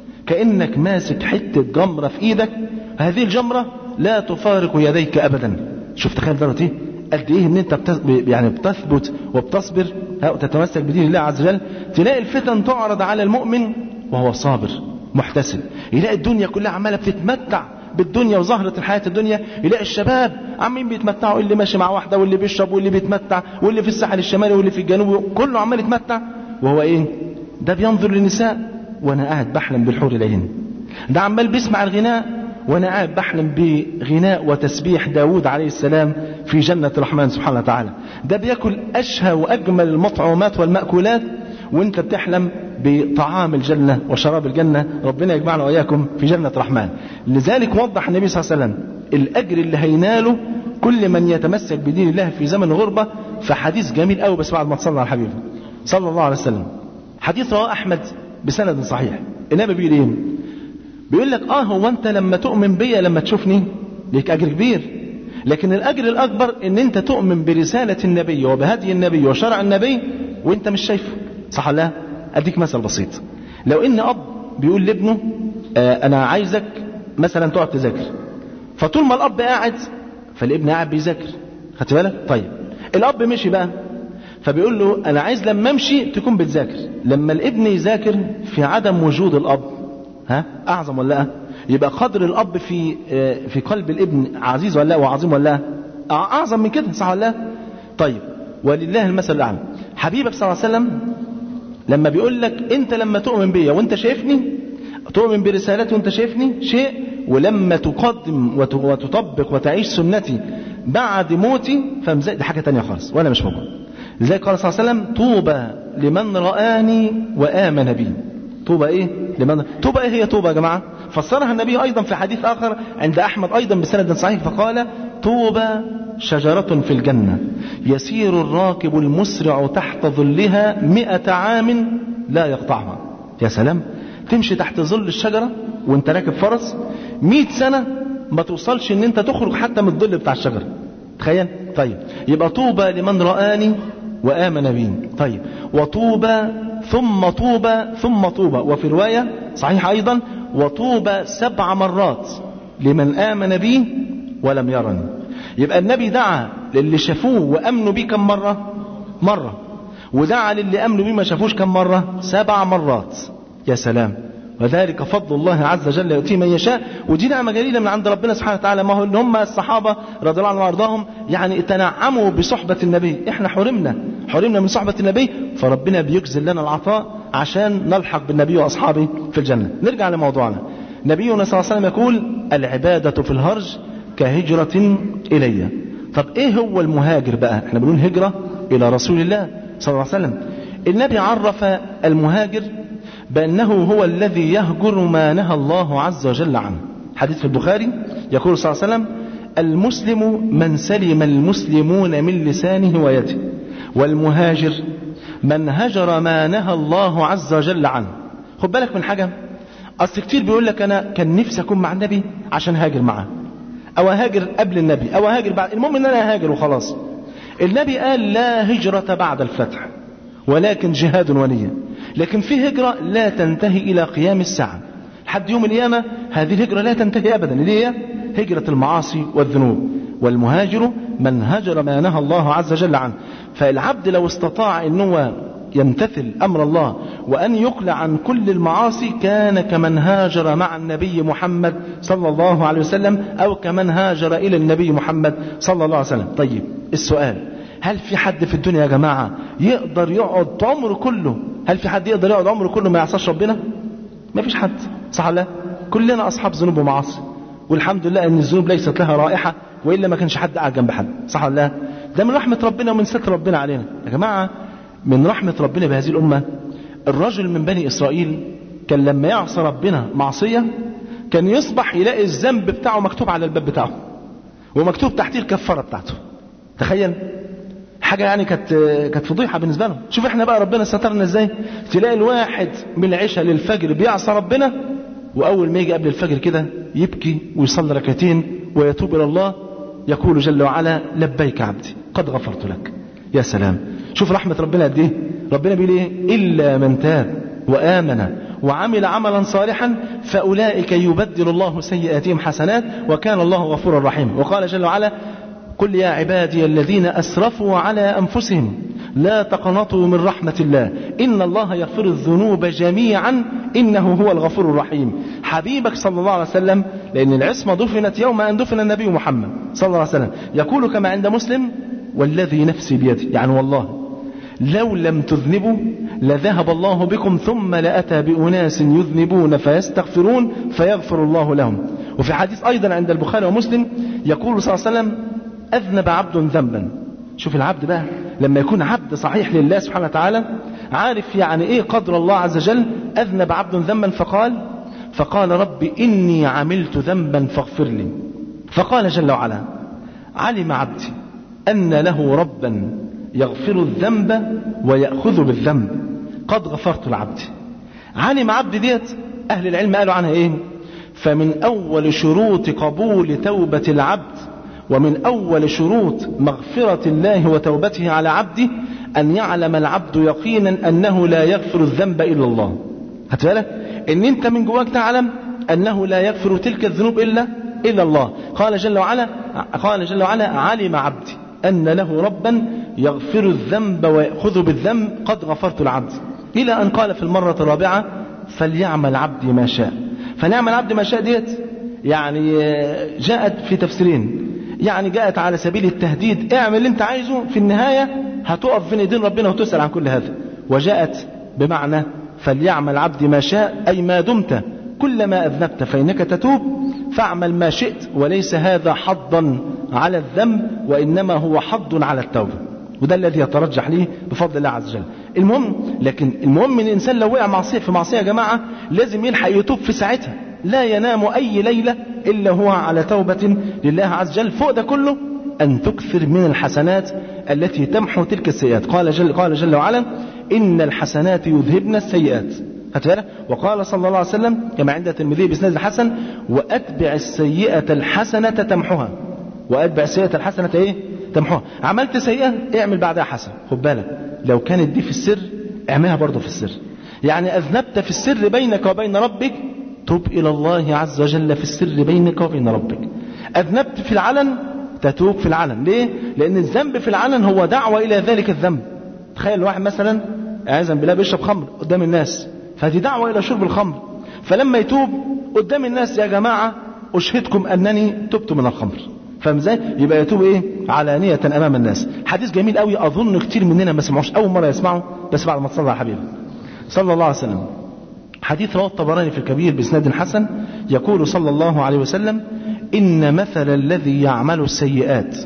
كانك ماسك حته جمره في ايدك هذه الجمرة لا تفارق يديك أبدا شوف تخيل درجة ايه قد ايه ان انت بتث... يعني بتثبت وبتصبر وتتمسك بدين الله عز وجل تلاقي الفتن تعرض على المؤمن وهو صابر محتسب يلاقي الدنيا كلها عماله بتتمتع بالدنيا وزهرة الحياة الدنيا يلاقي الشباب عمالين بيتمتعوا اللي ماشي مع واحدة واللي بيشرب واللي بيتمتع واللي في الساحل الشمالي واللي في الجنوب كله عمال يتمتع وهو ايه ده بينظر للنساء وانا قاعد بحلم بالحور العين ده عمال بيسمع الغناء وانا قاعد بحلم بغناء وتسبيح داود عليه السلام في جنة الرحمن سبحانه وتعالى ده بياكل أشهى وأجمل المطعومات والمأكولات وانت بتحلم بطعام الجنة وشراب الجنة ربنا يجمعنا وإياكم في جنة الرحمن لذلك وضح النبي صلى الله عليه وسلم الأجر اللي هيناله كل من يتمسك بدين الله في زمن الغربة في حديث جميل قوي بس بعد ما تصلى على الحبيب صلى الله عليه وسلم حديث رواه أحمد بسند صحيح النبي بيقول ايه بيقول لك اه هو انت لما تؤمن بيا لما تشوفني ليك اجر كبير لكن الاجر الاكبر ان انت تؤمن برسالة النبي وبهدي النبي وشرع النبي وانت مش شايفه صح ولا اديك مثل بسيط لو ان اب بيقول لابنه آه انا عايزك مثلا تقعد تذاكر فطول ما الاب قاعد فالابن قاعد بيذاكر خدت بالك طيب الاب مشي بقى فبيقول له انا عايز لما امشي تكون بتذاكر لما الابن يذاكر في عدم وجود الاب ها اعظم ولا لا يبقى قدر الاب في في قلب الابن عزيز ولا لا وعظيم ولا لا اعظم من كده صح ولا لا طيب ولله المثل الاعلى حبيبك صلى الله عليه وسلم لما بيقول لك انت لما تؤمن بيا وانت شايفني تؤمن برسالتي وانت شايفني شيء ولما تقدم وتطبق وتعيش سنتي بعد موتي فمزاي دي حاجه تانية خالص وانا مش موجود لذلك قال صلى الله عليه وسلم طوبى لمن رآني وآمن بي طوبى ايه لمن طوبى ايه هي طوبى يا جماعه فسرها النبي ايضا في حديث اخر عند احمد ايضا بسند صحيح فقال طوبى شجرة في الجنة يسير الراكب المسرع تحت ظلها مئة عام لا يقطعها يا سلام تمشي تحت ظل الشجرة وانت راكب فرس مئة سنة ما توصلش ان انت تخرج حتى من الظل بتاع الشجرة تخيل طيب يبقى طوبى لمن رآني وآمن بي طيب وطوبى ثم طوبى ثم طوبى وفي رواية صحيح أيضا وطوبى سبع مرات لمن آمن بي ولم يرني يبقى النبي دعا للي شافوه وأمنوا بيه كم مرة مرة ودعا للي أمنوا بيه ما شافوش كم مرة سبع مرات يا سلام وذلك فضل الله عز وجل يؤتيه من يشاء ودي نعمه جليله من عند ربنا سبحانه وتعالى ما هو ان هم الصحابه رضي الله عنهم وارضاهم يعني تنعموا بصحبه النبي احنا حرمنا حرمنا من صحبه النبي فربنا بيجزل لنا العطاء عشان نلحق بالنبي واصحابه في الجنه نرجع لموضوعنا نبينا صلى الله عليه وسلم يقول العباده في الهرج كهجره الي طب ايه هو المهاجر بقى احنا بنقول هجره الى رسول الله صلى الله عليه وسلم النبي عرف المهاجر بأنه هو الذي يهجر ما نهى الله عز وجل عنه حديث في البخاري يقول صلى الله عليه وسلم المسلم من سلم المسلمون من لسانه ويده والمهاجر من هجر ما نهى الله عز وجل عنه خد بالك من حاجة اصل كتير بيقول لك انا كان نفسي اكون مع النبي عشان هاجر معاه او هاجر قبل النبي او هاجر بعد المهم ان انا هاجر وخلاص النبي قال لا هجرة بعد الفتح ولكن جهاد ونية لكن في هجرة لا تنتهي إلى قيام الساعة لحد يوم القيامة هذه الهجرة لا تنتهي أبدا اللي هي هجرة المعاصي والذنوب والمهاجر من هجر ما نهى الله عز وجل عنه فالعبد لو استطاع أنه يمتثل أمر الله وأن يقلع عن كل المعاصي كان كمن هاجر مع النبي محمد صلى الله عليه وسلم أو كمن هاجر إلى النبي محمد صلى الله عليه وسلم طيب السؤال هل في حد في الدنيا يا جماعة يقدر يقعد عمره كله هل في حد يقدر يقعد عمره كله ما يعصاش ربنا ما فيش حد صح ولا كلنا أصحاب ذنوب ومعاصي والحمد لله أن الذنوب ليست لها رائحة وإلا ما كانش حد قاعد جنب حد صح ولا ده من رحمة ربنا ومن ستر ربنا علينا يا جماعة من رحمة ربنا بهذه الأمة الرجل من بني إسرائيل كان لما يعصى ربنا معصية كان يصبح يلاقي الذنب بتاعه مكتوب على الباب بتاعه ومكتوب تحتيه الكفارة بتاعته تخيل حاجة يعني كانت كانت فضيحة بالنسبة لهم شوف احنا بقى ربنا سترنا ازاي تلاقي الواحد من العشاء للفجر بيعصى ربنا وأول ما يجي قبل الفجر كده يبكي ويصلي ركعتين ويتوب إلى الله يقول جل وعلا لبيك عبدي قد غفرت لك يا سلام شوف رحمة ربنا قد ايه ربنا بيقول ايه إلا من تاب وآمن وعمل عملا صالحا فأولئك يبدل الله سيئاتهم حسنات وكان الله غفورا رحيما وقال جل وعلا قل يا عبادي الذين أسرفوا على أنفسهم لا تقنطوا من رحمة الله إن الله يغفر الذنوب جميعا إنه هو الغفور الرحيم حبيبك صلى الله عليه وسلم لأن العصمة دفنت يوم أن دفن النبي محمد صلى الله عليه وسلم يقول كما عند مسلم والذي نفسي بيده يعني والله لو لم تذنبوا لذهب الله بكم ثم لأتى بأناس يذنبون فيستغفرون فيغفر الله لهم وفي حديث أيضا عند البخاري ومسلم يقول صلى الله عليه وسلم أذنب عبد ذنبا شوف العبد بقى لما يكون عبد صحيح لله سبحانه وتعالى عارف يعني ايه قدر الله عز وجل أذنب عبد ذنبا فقال فقال رب إني عملت ذنبا فاغفر لي فقال جل وعلا علم عبدي أن له ربا يغفر الذنب ويأخذ بالذنب قد غفرت لعبدي علم عبدي ديت أهل العلم قالوا عنها إيه فمن أول شروط قبول توبة العبد ومن أول شروط مغفرة الله وتوبته على عبده أن يعلم العبد يقينا أنه لا يغفر الذنب إلا الله هتبالك إن أنت من جواك تعلم أنه لا يغفر تلك الذنوب إلا إلا الله قال جل وعلا قال جل وعلا علم عبدي أن له ربا يغفر الذنب ويأخذ بالذنب قد غفرت العبد إلى أن قال في المرة الرابعة فليعمل عبدي ما شاء فليعمل عبدي ما شاء ديت يعني جاءت في تفسيرين يعني جاءت على سبيل التهديد اعمل اللي انت عايزه في النهاية هتقف بين ايدين ربنا وتسأل عن كل هذا وجاءت بمعنى فليعمل عبدي ما شاء أي ما دمت كلما أذنبت فإنك تتوب فاعمل ما شئت وليس هذا حظا على الذنب وإنما هو حظ على التوبة وده الذي يترجح ليه بفضل الله عز وجل المهم لكن المهم ان الانسان لو وقع معصيه في معصيه يا جماعه لازم يلحق يتوب في ساعتها لا ينام اي ليله الا هو على توبه لله عز وجل فوق ده كله ان تكثر من الحسنات التي تمحو تلك السيئات قال جل قال جل وعلا ان الحسنات يذهبن السيئات هتبقى وقال صلى الله عليه وسلم كما عند الترمذي باسناد الحسن واتبع السيئه الحسنه تمحها واتبع السيئه الحسنه ايه تمحوها عملت سيئة اعمل بعدها حسنة خد بالك لو كانت دي في السر اعملها برضه في السر يعني أذنبت في السر بينك وبين ربك تب إلى الله عز وجل في السر بينك وبين ربك أذنبت في العلن تتوب في العلن ليه؟ لأن الذنب في العلن هو دعوة إلى ذلك الذنب تخيل واحد مثلا عايزا بالله بيشرب خمر قدام الناس فهذه دعوة إلى شرب الخمر فلما يتوب قدام الناس يا جماعة أشهدكم أنني تبت من الخمر فاهم ازاي؟ يبقى يتوب ايه؟ علانية امام الناس. حديث جميل قوي اظن كتير مننا ما سمعوش اول مرة يسمعه بس بعد ما تصلى على حبيبه. صلى الله عليه وسلم. حديث رواه الطبراني في الكبير باسناد حسن يقول صلى الله عليه وسلم: ان مثل الذي يعمل السيئات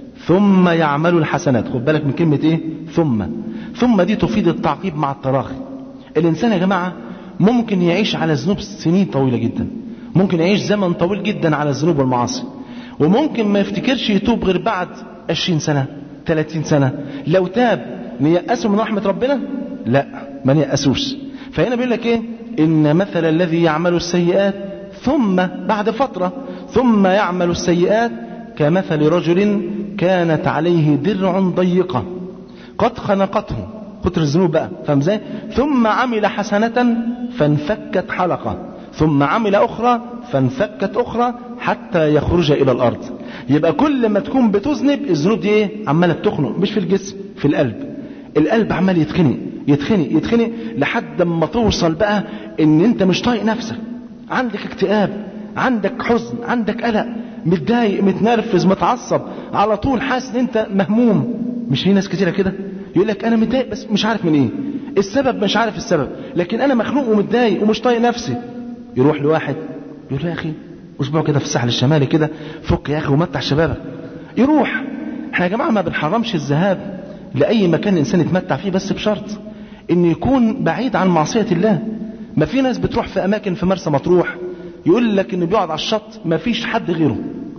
ثم يعمل الحسنات، خد بالك من كلمة ايه؟ ثم. ثم دي تفيد التعقيب مع التراخي. الانسان يا جماعة ممكن يعيش على ذنوب سنين طويلة جدا. ممكن يعيش زمن طويل جدا على الذنوب والمعاصي. وممكن ما يفتكرش يتوب غير بعد 20 سنة 30 سنة لو تاب نيأسه من رحمة ربنا لا ما نيأسوش فهنا بيقول لك ايه إن مثل الذي يعمل السيئات ثم بعد فترة ثم يعمل السيئات كمثل رجل كانت عليه درع ضيقة قد خنقته كتر الذنوب بقى فاهم ازاي ثم عمل حسنة فانفكت حلقة ثم عمل أخرى فانفكت أخرى حتى يخرج إلى الأرض يبقى كل ما تكون بتذنب الذنوب دي ايه عمالة بتخنق مش في الجسم في القلب القلب عمال يتخنق يتخنق يتخنق لحد ما توصل بقى ان انت مش طايق نفسك عندك اكتئاب عندك حزن عندك قلق متضايق متنرفز متعصب على طول حاسس ان انت مهموم مش في ناس كتيره كده يقول لك انا متضايق بس مش عارف من ايه السبب مش عارف السبب لكن انا مخنوق ومتضايق ومش طايق نفسي يروح لواحد يقول له يا اخي اسبوع كده في الساحل الشمالي كده فك يا اخي ومتع شبابك يروح احنا يا جماعه ما بنحرمش الذهاب لاي مكان الانسان يتمتع فيه بس بشرط ان يكون بعيد عن معصيه الله ما في ناس بتروح في اماكن في مرسى مطروح يقول لك انه بيقعد على الشط ما فيش حد غيره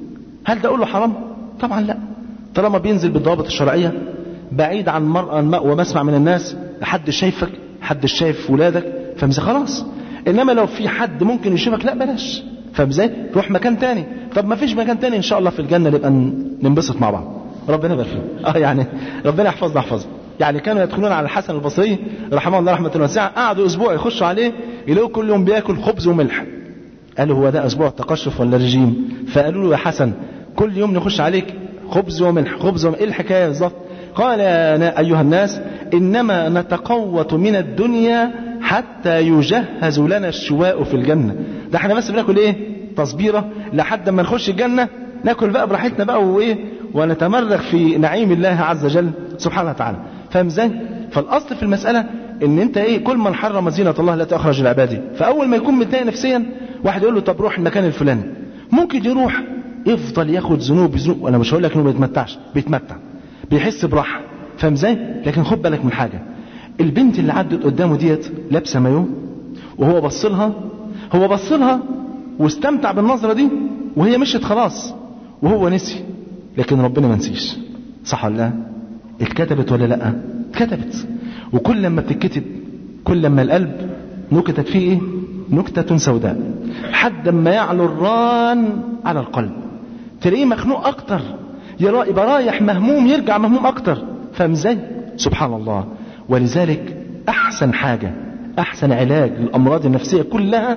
هل ده اقول له حرام طبعا لا طالما بينزل بالضوابط الشرعيه بعيد عن مرأى ومسمع من الناس حد شايفك حد شايف ولادك فمزي خلاص انما لو في حد ممكن يشوفك لا بلاش فاهم ازاي روح مكان تاني طب ما فيش مكان تاني ان شاء الله في الجنه نبقى ننبسط مع بعض ربنا يبارك فيهم اه يعني ربنا يحفظنا يحفظنا يعني كانوا يدخلون على الحسن البصري رحمه الله رحمه واسعه قعدوا اسبوع يخشوا عليه يلاقوا كل يوم بياكل خبز وملح قالوا هو ده اسبوع تقشف ولا رجيم فقالوا له يا حسن كل يوم نخش عليك خبز وملح خبز وملح ايه الحكايه بالظبط قال يا ايها الناس انما نتقوت من الدنيا حتى يجهز لنا الشواء في الجنه ده احنا بس بناكل ايه تصبيره لحد ما نخش الجنه ناكل بقى براحتنا بقى وايه ونتمرغ في نعيم الله عز وجل سبحانه وتعالى فاهم ازاي فالاصل في المساله ان انت ايه كل من حرم زينه الله لا تخرج العبادي فاول ما يكون متضايق نفسيا واحد يقول له طب روح المكان الفلاني ممكن يروح يفضل ياخد ذنوب ذنوب وانا مش هقول لك انه ما بيتمتعش بيتمتع بيحس براحه فاهم ازاي لكن خد بالك من حاجه البنت اللي عدت قدامه ديت لابسه مايو وهو بص لها هو بص لها واستمتع بالنظره دي وهي مشت خلاص وهو نسي لكن ربنا ما نسيش صح ولا لا اتكتبت ولا لا اتكتبت وكل لما بتتكتب كل لما القلب نكتت فيه ايه نكتة سوداء حد ما يعلو الران على القلب تلاقيه مخنوق اكتر يبقى رايح مهموم يرجع مهموم اكتر فاهم ازاي سبحان الله ولذلك احسن حاجة احسن علاج للامراض النفسية كلها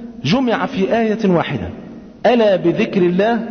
جمع في آية واحدة ألا بذكر الله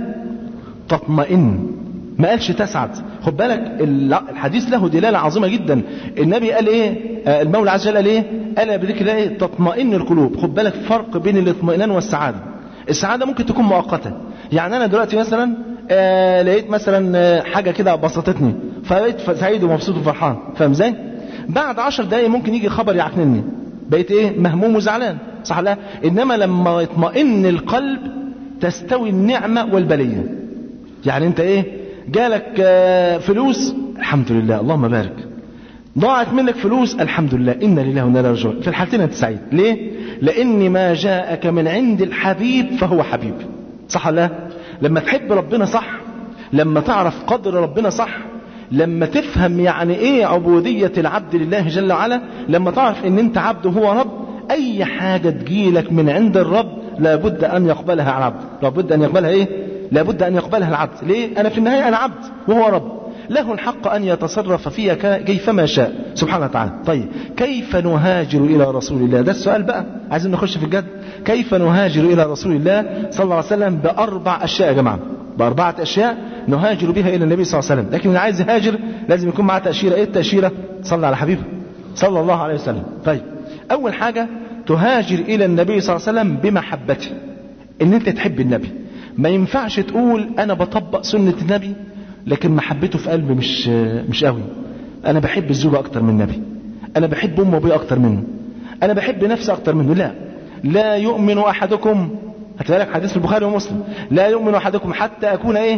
تطمئن ما قالش تسعد خد بالك الحديث له دلالة عظيمة جدا النبي قال ايه آه المولى عز وجل قال ايه ألا بذكر الله إيه؟ تطمئن القلوب خد بالك فرق بين الاطمئنان والسعادة السعادة ممكن تكون مؤقتة يعني أنا دلوقتي مثلا آه لقيت مثلا آه حاجة كده بسطتني فبقيت سعيد ومبسوط وفرحان فاهم ازاي بعد عشر دقايق ممكن يجي خبر يعكنني بقيت ايه مهموم وزعلان صح لا انما لما يطمئن القلب تستوي النعمة والبلية يعني انت ايه جالك فلوس الحمد لله اللهم بارك ضاعت منك فلوس الحمد لله إن لله وإنا إليه راجعون في الحالتين أنت سعيد ليه؟ لأن ما جاءك من عند الحبيب فهو حبيب صح ولا لما تحب ربنا صح لما تعرف قدر ربنا صح لما تفهم يعني ايه عبودية العبد لله جل وعلا لما تعرف ان انت عبد هو رب اي حاجة تجيلك من عند الرب لابد ان يقبلها العبد لابد ان يقبلها ايه لابد ان يقبلها العبد ليه انا في النهاية انا عبد وهو رب له الحق ان يتصرف فيها كيفما شاء سبحانه وتعالى طيب كيف نهاجر الى رسول الله ده السؤال بقى عايزين نخش في الجد كيف نهاجر الى رسول الله صلى الله عليه وسلم باربع اشياء يا جماعه باربعه اشياء نهاجر بها الى النبي صلى الله عليه وسلم لكن اللي عايز يهاجر لازم يكون معاه تاشيره ايه التاشيره صلى على حبيبه صلى الله عليه وسلم طيب اول حاجه تهاجر الى النبي صلى الله عليه وسلم بمحبته ان انت تحب النبي ما ينفعش تقول انا بطبق سنه النبي لكن محبته في قلبي مش مش قوي انا بحب الزوجه اكتر من النبي انا بحب ام وابويا اكتر منه انا بحب نفسي اكتر منه لا لا يؤمن احدكم هتلاقي حديث في البخاري ومسلم لا يؤمن احدكم حتى اكون ايه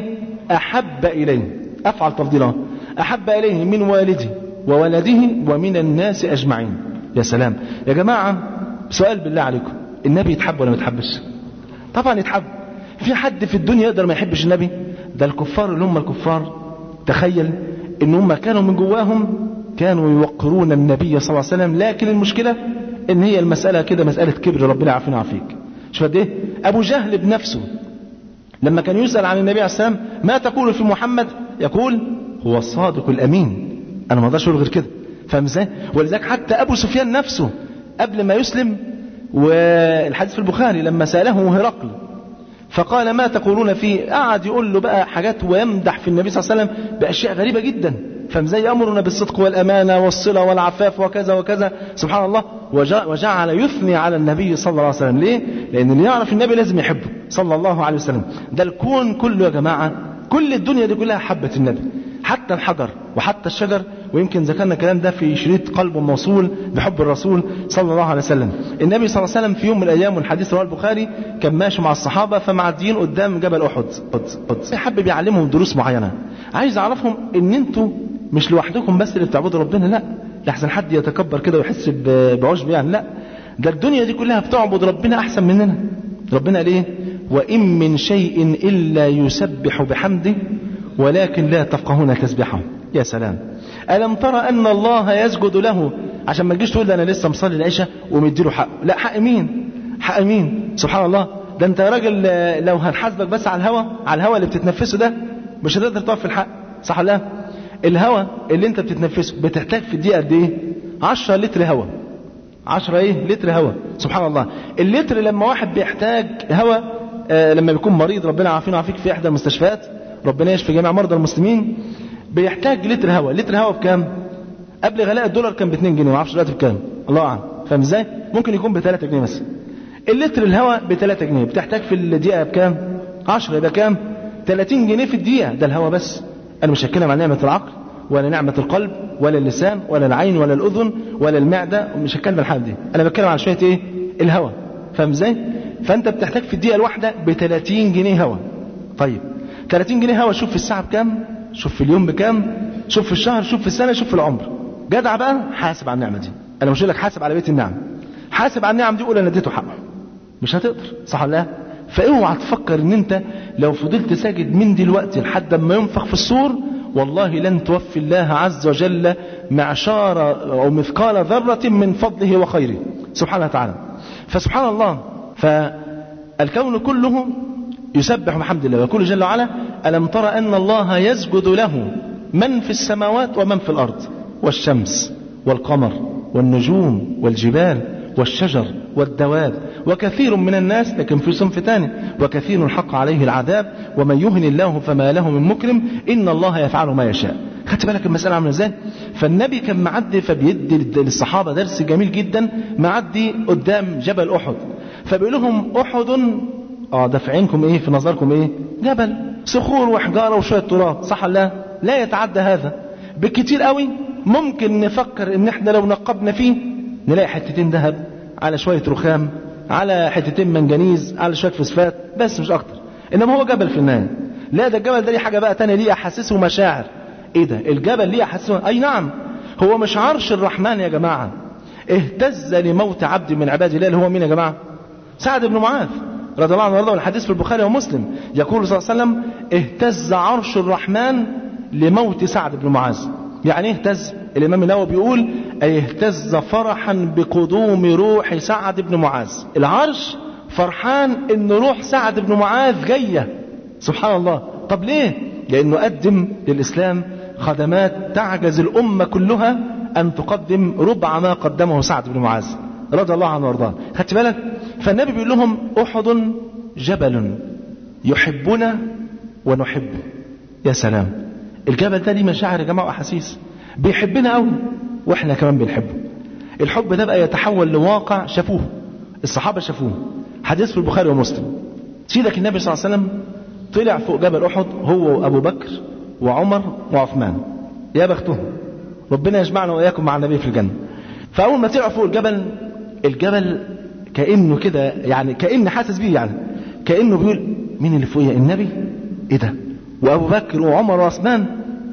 احب اليه افعل تفضيلا احب اليه من والدي وولده ومن الناس اجمعين يا سلام يا جماعه سؤال بالله عليكم النبي يتحب ولا ما يتحبش طبعا يتحب في حد في الدنيا يقدر ما يحبش النبي ده الكفار اللي هم الكفار تخيل ان هم كانوا من جواهم كانوا يوقرون النبي صلى الله عليه وسلم لكن المشكلة ان هي المساله كده مساله كبر ربنا يعافينا ويعافيك شوف قد ايه ابو جهل بنفسه لما كان يسال عن النبي عليه السلام ما تقول في محمد يقول هو الصادق الامين انا ما اقدرش اقول غير كده فاهم ازاي ولذلك حتى ابو سفيان نفسه قبل ما يسلم والحديث في البخاري لما ساله هرقل فقال ما تقولون فيه قعد يقول له بقى حاجات ويمدح في النبي صلى الله عليه وسلم باشياء غريبه جدا فاهم ازاي يامرنا بالصدق والامانه والصله والعفاف وكذا وكذا سبحان الله وجعل يثني على النبي صلى الله عليه وسلم ليه لان اللي يعرف النبي لازم يحبه صلى الله عليه وسلم ده الكون كله يا جماعه كل الدنيا دي كلها حبت النبي حتى الحجر وحتى الشجر ويمكن ذكرنا الكلام ده في شريط قلب موصول بحب الرسول صلى الله عليه وسلم النبي صلى الله عليه وسلم في يوم من الايام والحديث رواه البخاري كان ماشي مع الصحابه فمعديين قدام جبل احد حب يعلمهم دروس معينه عايز اعرفهم ان انتوا مش لوحدكم بس اللي بتعبدوا ربنا لا لحسن حد يتكبر كده ويحس بعجب يعني لا ده الدنيا دي كلها بتعبد ربنا احسن مننا ربنا قال ايه وان من شيء الا يسبح بحمده ولكن لا تفقهون تسبحه يا سلام ألم ترى أن الله يسجد له عشان ما تجيش تقول ده أنا لسه مصلي العشاء ومديله حق لا حق مين حق مين سبحان الله ده أنت يا راجل لو هنحاسبك بس على الهوا على الهوا اللي بتتنفسه ده مش هتقدر تقف في الحق صح ولا لا الهوا اللي أنت بتتنفسه بتحتاج في الدقيقة قد إيه 10 لتر هوا 10 ايه لتر هوا سبحان الله اللتر لما واحد بيحتاج هوا آه لما بيكون مريض ربنا يعافينا ويعافيك في احدى المستشفيات ربنا يشفي جميع مرضى المسلمين بيحتاج لتر هواء لتر هواء بكام قبل غلاء الدولار كان ب 2 جنيه ما اعرفش دلوقتي بكام الله اعلم فاهم ازاي ممكن يكون ب 3 جنيه مثلا اللتر الهواء ب 3 جنيه بتحتاج في الدقيقه بكام 10 يبقى كام 30 جنيه في الدقيقه ده الهواء بس انا مش هتكلم عن نعمه العقل ولا نعمة القلب ولا اللسان ولا العين ولا الأذن ولا المعدة مش هتكلم عن الحاجات دي أنا بتكلم عن شوية إيه الهواء فاهم إزاي فأنت بتحتاج في الدقيقة الواحدة ب 30 جنيه هواء طيب 30 جنيه هوا شوف في الساعة بكام شوف في اليوم بكام شوف في الشهر شوف في السنة شوف في العمر جدع بقى حاسب على النعمة دي أنا مش لك حاسب على بيت النعم حاسب على النعم دي قول أنا اديته حقه مش هتقدر صح ولا لا فاوعى تفكر ان انت لو فضلت ساجد من دلوقتي لحد ما ينفخ في الصور والله لن توفي الله عز وجل معشار او مثقال ذرة من فضله وخيره سبحانه وتعالى فسبحان الله فالكون كله يسبح بحمد الله ويقول جل وعلا ألم ترى أن الله يسجد له من في السماوات ومن في الأرض والشمس والقمر والنجوم والجبال والشجر والدواب وكثير من الناس لكن في صنف ثاني وكثير حق عليه العذاب ومن يهن الله فما له من مكرم إن الله يفعل ما يشاء خدت بالك المسألة عاملة ازاي فالنبي كان معدي فبيدي للصحابة درس جميل جدا معدي قدام جبل أحد فبيقول لهم أحد اه ده في عينكم ايه في نظركم ايه جبل صخور وحجاره وشويه تراب صح ولا لا لا يتعدى هذا بالكتير قوي ممكن نفكر ان احنا لو نقبنا فيه نلاقي حتتين ذهب على شويه رخام على حتتين منجنيز على شويه فوسفات بس مش اكتر انما هو جبل في النهايه لا ده الجبل ده ليه حاجه بقى تانية ليه احاسيس ومشاعر ايه ده الجبل ليه احاسيس اي نعم هو مش عرش الرحمن يا جماعه اهتز لموت عبد من عباد الله اللي هو مين يا جماعه سعد بن معاذ رضي الله عنه وارضاه والحديث في البخاري ومسلم يقول صلى الله عليه وسلم اهتز عرش الرحمن لموت سعد بن معاذ يعني ايه اهتز الامام النووي بيقول اي اهتز فرحا بقدوم روح سعد بن معاذ العرش فرحان ان روح سعد بن معاذ جايه سبحان الله طب ليه لانه قدم للاسلام خدمات تعجز الامه كلها ان تقدم ربع ما قدمه سعد بن معاذ رضي الله عنه وارضاه خدت بالك فالنبي بيقول لهم احد جبل يحبنا ونحبه يا سلام الجبل ده ليه مشاعر يا جماعه واحاسيس بيحبنا قوي واحنا كمان بنحبه الحب ده بقى يتحول لواقع شافوه الصحابه شافوه حديث في البخاري ومسلم سيدك النبي صلى الله عليه وسلم طلع فوق جبل احد هو وابو بكر وعمر وعثمان يا بختهم ربنا يجمعنا واياكم مع النبي في الجنه فاول ما طلعوا فوق الجبل الجبل كانه كده يعني كان حاسس بيه يعني كانه بيقول مين اللي فوقيا النبي ايه ده وابو بكر وعمر وعثمان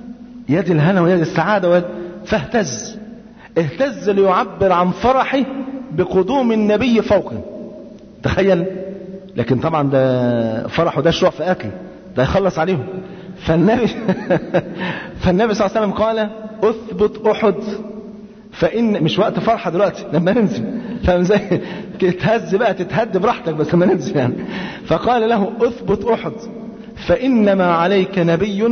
يد الهنا ويد السعاده ويد فاهتز اهتز ليعبر عن فرحه بقدوم النبي فوقه تخيل لكن طبعا ده فرحه ده شروع في قتل ده يخلص عليهم فالنبي فالنبي صلى الله عليه وسلم قال اثبت احد فان مش وقت فرحه دلوقتي لما ننزل فاهم ازاي تتهز بقى تتهد براحتك بس ما ننزل يعني فقال له اثبت احد فانما عليك نبي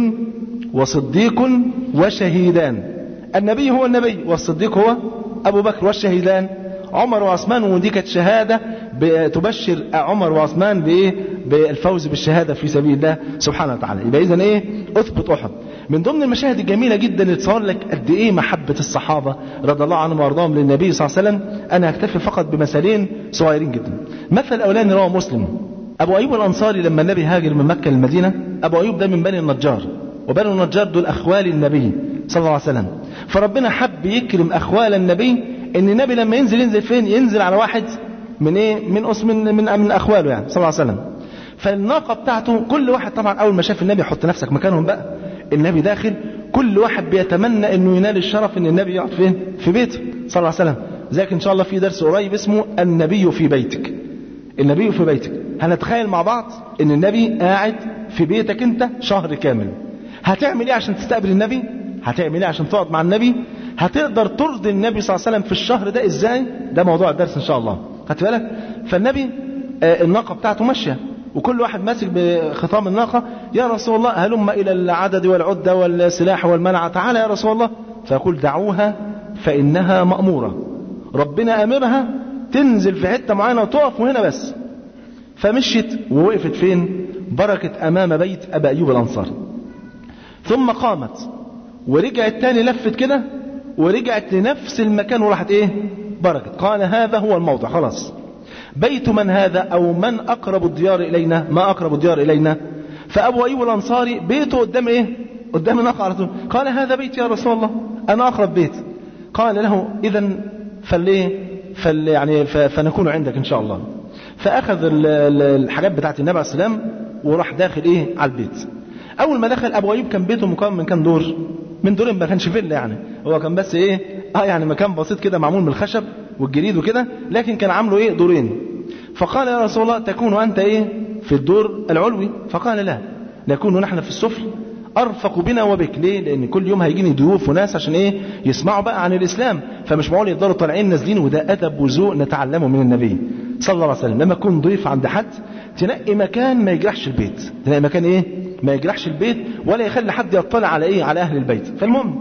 وصديق وشهيدان النبي هو النبي والصديق هو ابو بكر والشهيدان عمر وعثمان ودي كانت شهاده تبشر عمر وعثمان بايه بالفوز بالشهاده في سبيل الله سبحانه وتعالى يبقى اذا ايه اثبت احد من ضمن المشاهد الجميله جدا اللي تصور لك قد ايه محبه الصحابه رضي الله عنهم وارضاهم للنبي صلى الله عليه وسلم انا هكتفي فقط بمثالين صغيرين جدا المثل الاولاني رواه مسلم ابو ايوب الانصاري لما النبي هاجر من مكه للمدينه ابو ايوب ده من بني النجار وبني النجار دول اخوال النبي صلى الله عليه وسلم فربنا حب يكرم اخوال النبي ان النبي لما ينزل ينزل فين ينزل على واحد من ايه من أس من من, من اخواله يعني صلى الله عليه وسلم فالناقه بتاعته كل واحد طبعا اول ما شاف النبي حط نفسك مكانهم بقى النبي داخل كل واحد بيتمنى انه ينال الشرف ان النبي يقعد فين في بيته صلى الله عليه وسلم ذاك ان شاء الله في درس قريب اسمه النبي في بيتك النبي في بيتك هنتخيل مع بعض ان النبي قاعد في بيتك انت شهر كامل هتعمل ايه عشان تستقبل النبي هتعمل ايه عشان تقعد مع النبي هتقدر ترضي النبي صلى الله عليه وسلم في الشهر ده ازاي ده موضوع الدرس ان شاء الله خدت بالك فالنبي آه الناقه بتاعته ماشيه وكل واحد ماسك بخطام الناقة يا رسول الله هلم إلى العدد والعدة والسلاح والمنع تعالى يا رسول الله فيقول دعوها فإنها مأمورة ربنا أمرها تنزل في حتة معينة وتقف وهنا بس فمشيت ووقفت فين بركة أمام بيت أبا أيوب الأنصاري ثم قامت ورجعت تاني لفت كده ورجعت لنفس المكان وراحت ايه بركت قال هذا هو الموضع خلاص بيت من هذا او من اقرب الديار الينا ما اقرب الديار الينا فابو ايوب الانصاري بيته قدام ايه قدام الناقه على طول قال هذا بيت يا رسول الله انا اقرب بيت قال له اذا فليه فل يعني فنكون عندك ان شاء الله فاخذ الحاجات بتاعت النبي عليه السلام وراح داخل ايه على البيت اول ما دخل ابو ايوب كان بيته مكون من كام دور من دورين ما كانش فيلا يعني هو كان بس ايه اه يعني مكان بسيط كده معمول من الخشب والجريد وكده لكن كان عامله ايه دورين فقال يا رسول الله تكون انت ايه في الدور العلوي فقال لا نكون نحن في السفل ارفق بنا وبك ليه لان كل يوم هيجيني ضيوف وناس عشان ايه يسمعوا بقى عن الاسلام فمش معقول يفضلوا طالعين نازلين وده ادب وذوق نتعلمه من النبي صلى الله عليه وسلم لما تكون ضيف عند حد تنقي مكان ما يجرحش البيت تنقي مكان ايه ما يجرحش البيت ولا يخلي حد يطلع على ايه على اهل البيت فالمهم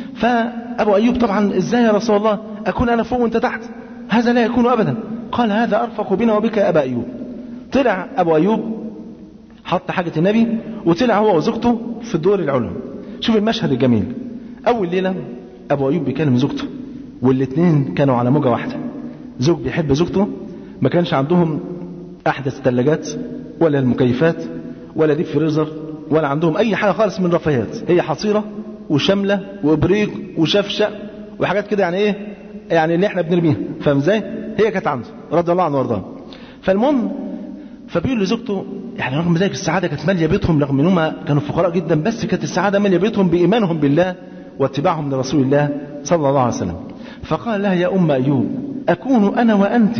فابو ايوب طبعا ازاي يا رسول الله اكون انا فوق وانت تحت هذا لا يكون ابدا قال هذا ارفق بنا وبك يا ابا ايوب طلع ابو ايوب حط حاجة النبي وطلع هو وزوجته في الدور العلوي شوف المشهد الجميل اول ليلة ابو ايوب بيكلم زوجته والاثنين كانوا على موجة واحدة زوج بيحب زوجته ما كانش عندهم احدث ثلاجات ولا المكيفات ولا ديب فريزر ولا عندهم اي حاجه خالص من الرفاهيات هي حصيره وشمله وابريق وشفشه وحاجات كده يعني ايه يعني اللي احنا بنرميها فاهم ازاي هي كانت عنده رضي الله عنه وارضاه فالمهم فبيقول لزوجته يعني رغم ذلك السعاده كانت ماليه بيتهم رغم ان هم كانوا فقراء جدا بس كانت السعاده ماليه بيتهم بايمانهم بالله واتباعهم لرسول الله صلى الله عليه وسلم فقال لها يا ام ايوب اكون انا وانت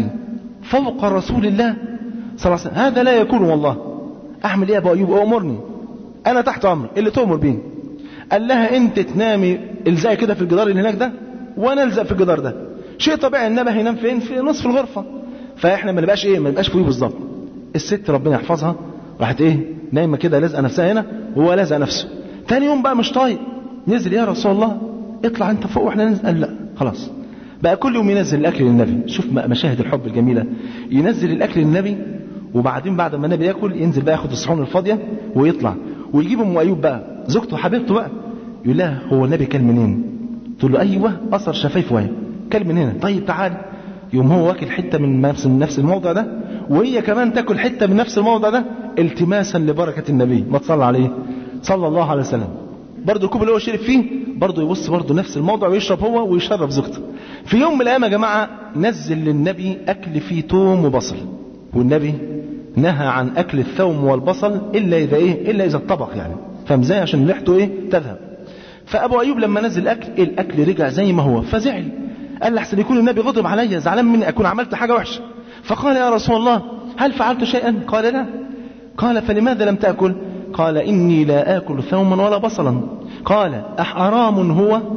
فوق رسول الله صلى الله عليه وسلم هذا لا يكون والله اعمل ايه يا ابو ايوب امرني انا تحت امرك اللي تؤمر بيه قال لها انت تنامي الزقي كده في الجدار اللي هناك ده وانا الزق في الجدار ده شيء طبيعي النبي هينام فين في نصف الغرفه فاحنا ما نبقاش ايه ما نبقاش فوقيه بالظبط الست ربنا يحفظها راحت ايه نايمه كده لازقه نفسها هنا وهو لازق نفسه تاني يوم بقى مش طايق نزل يا رسول الله اطلع انت فوق واحنا ننزل قال لا خلاص بقى كل يوم ينزل الاكل للنبي شوف مشاهد الحب الجميله ينزل الاكل للنبي وبعدين بعد ما النبي ياكل ينزل بقى ياخد الصحون الفاضيه ويطلع ويجيب ام ايوب بقى زوجته حبيبته بقى يقول لها هو النبي كان منين؟ تقول له ايوه اثر شفايفه وهي كل من هنا طيب تعال يوم هو واكل حته من نفس من نفس الموضع ده وهي كمان تاكل حته من نفس الموضع ده التماسا لبركه النبي ما تصلى عليه صلى الله عليه وسلم برضه الكوب اللي هو شرب فيه برضه يبص برضه نفس الموضع ويشرب هو ويشرب زوجته في يوم من الايام يا جماعه نزل للنبي اكل فيه توم وبصل والنبي نهى عن اكل الثوم والبصل الا اذا ايه الا اذا اتطبخ يعني فاهم ازاي عشان ريحته ايه تذهب فابو ايوب لما نزل الاكل إيه الاكل رجع زي ما هو فزعل قال لحسن يكون النبي غضب عليا زعلان مني اكون عملت حاجه وحشه فقال يا رسول الله هل فعلت شيئا قال لا قال فلماذا لم تاكل قال اني لا اكل ثوما ولا بصلا قال احرام هو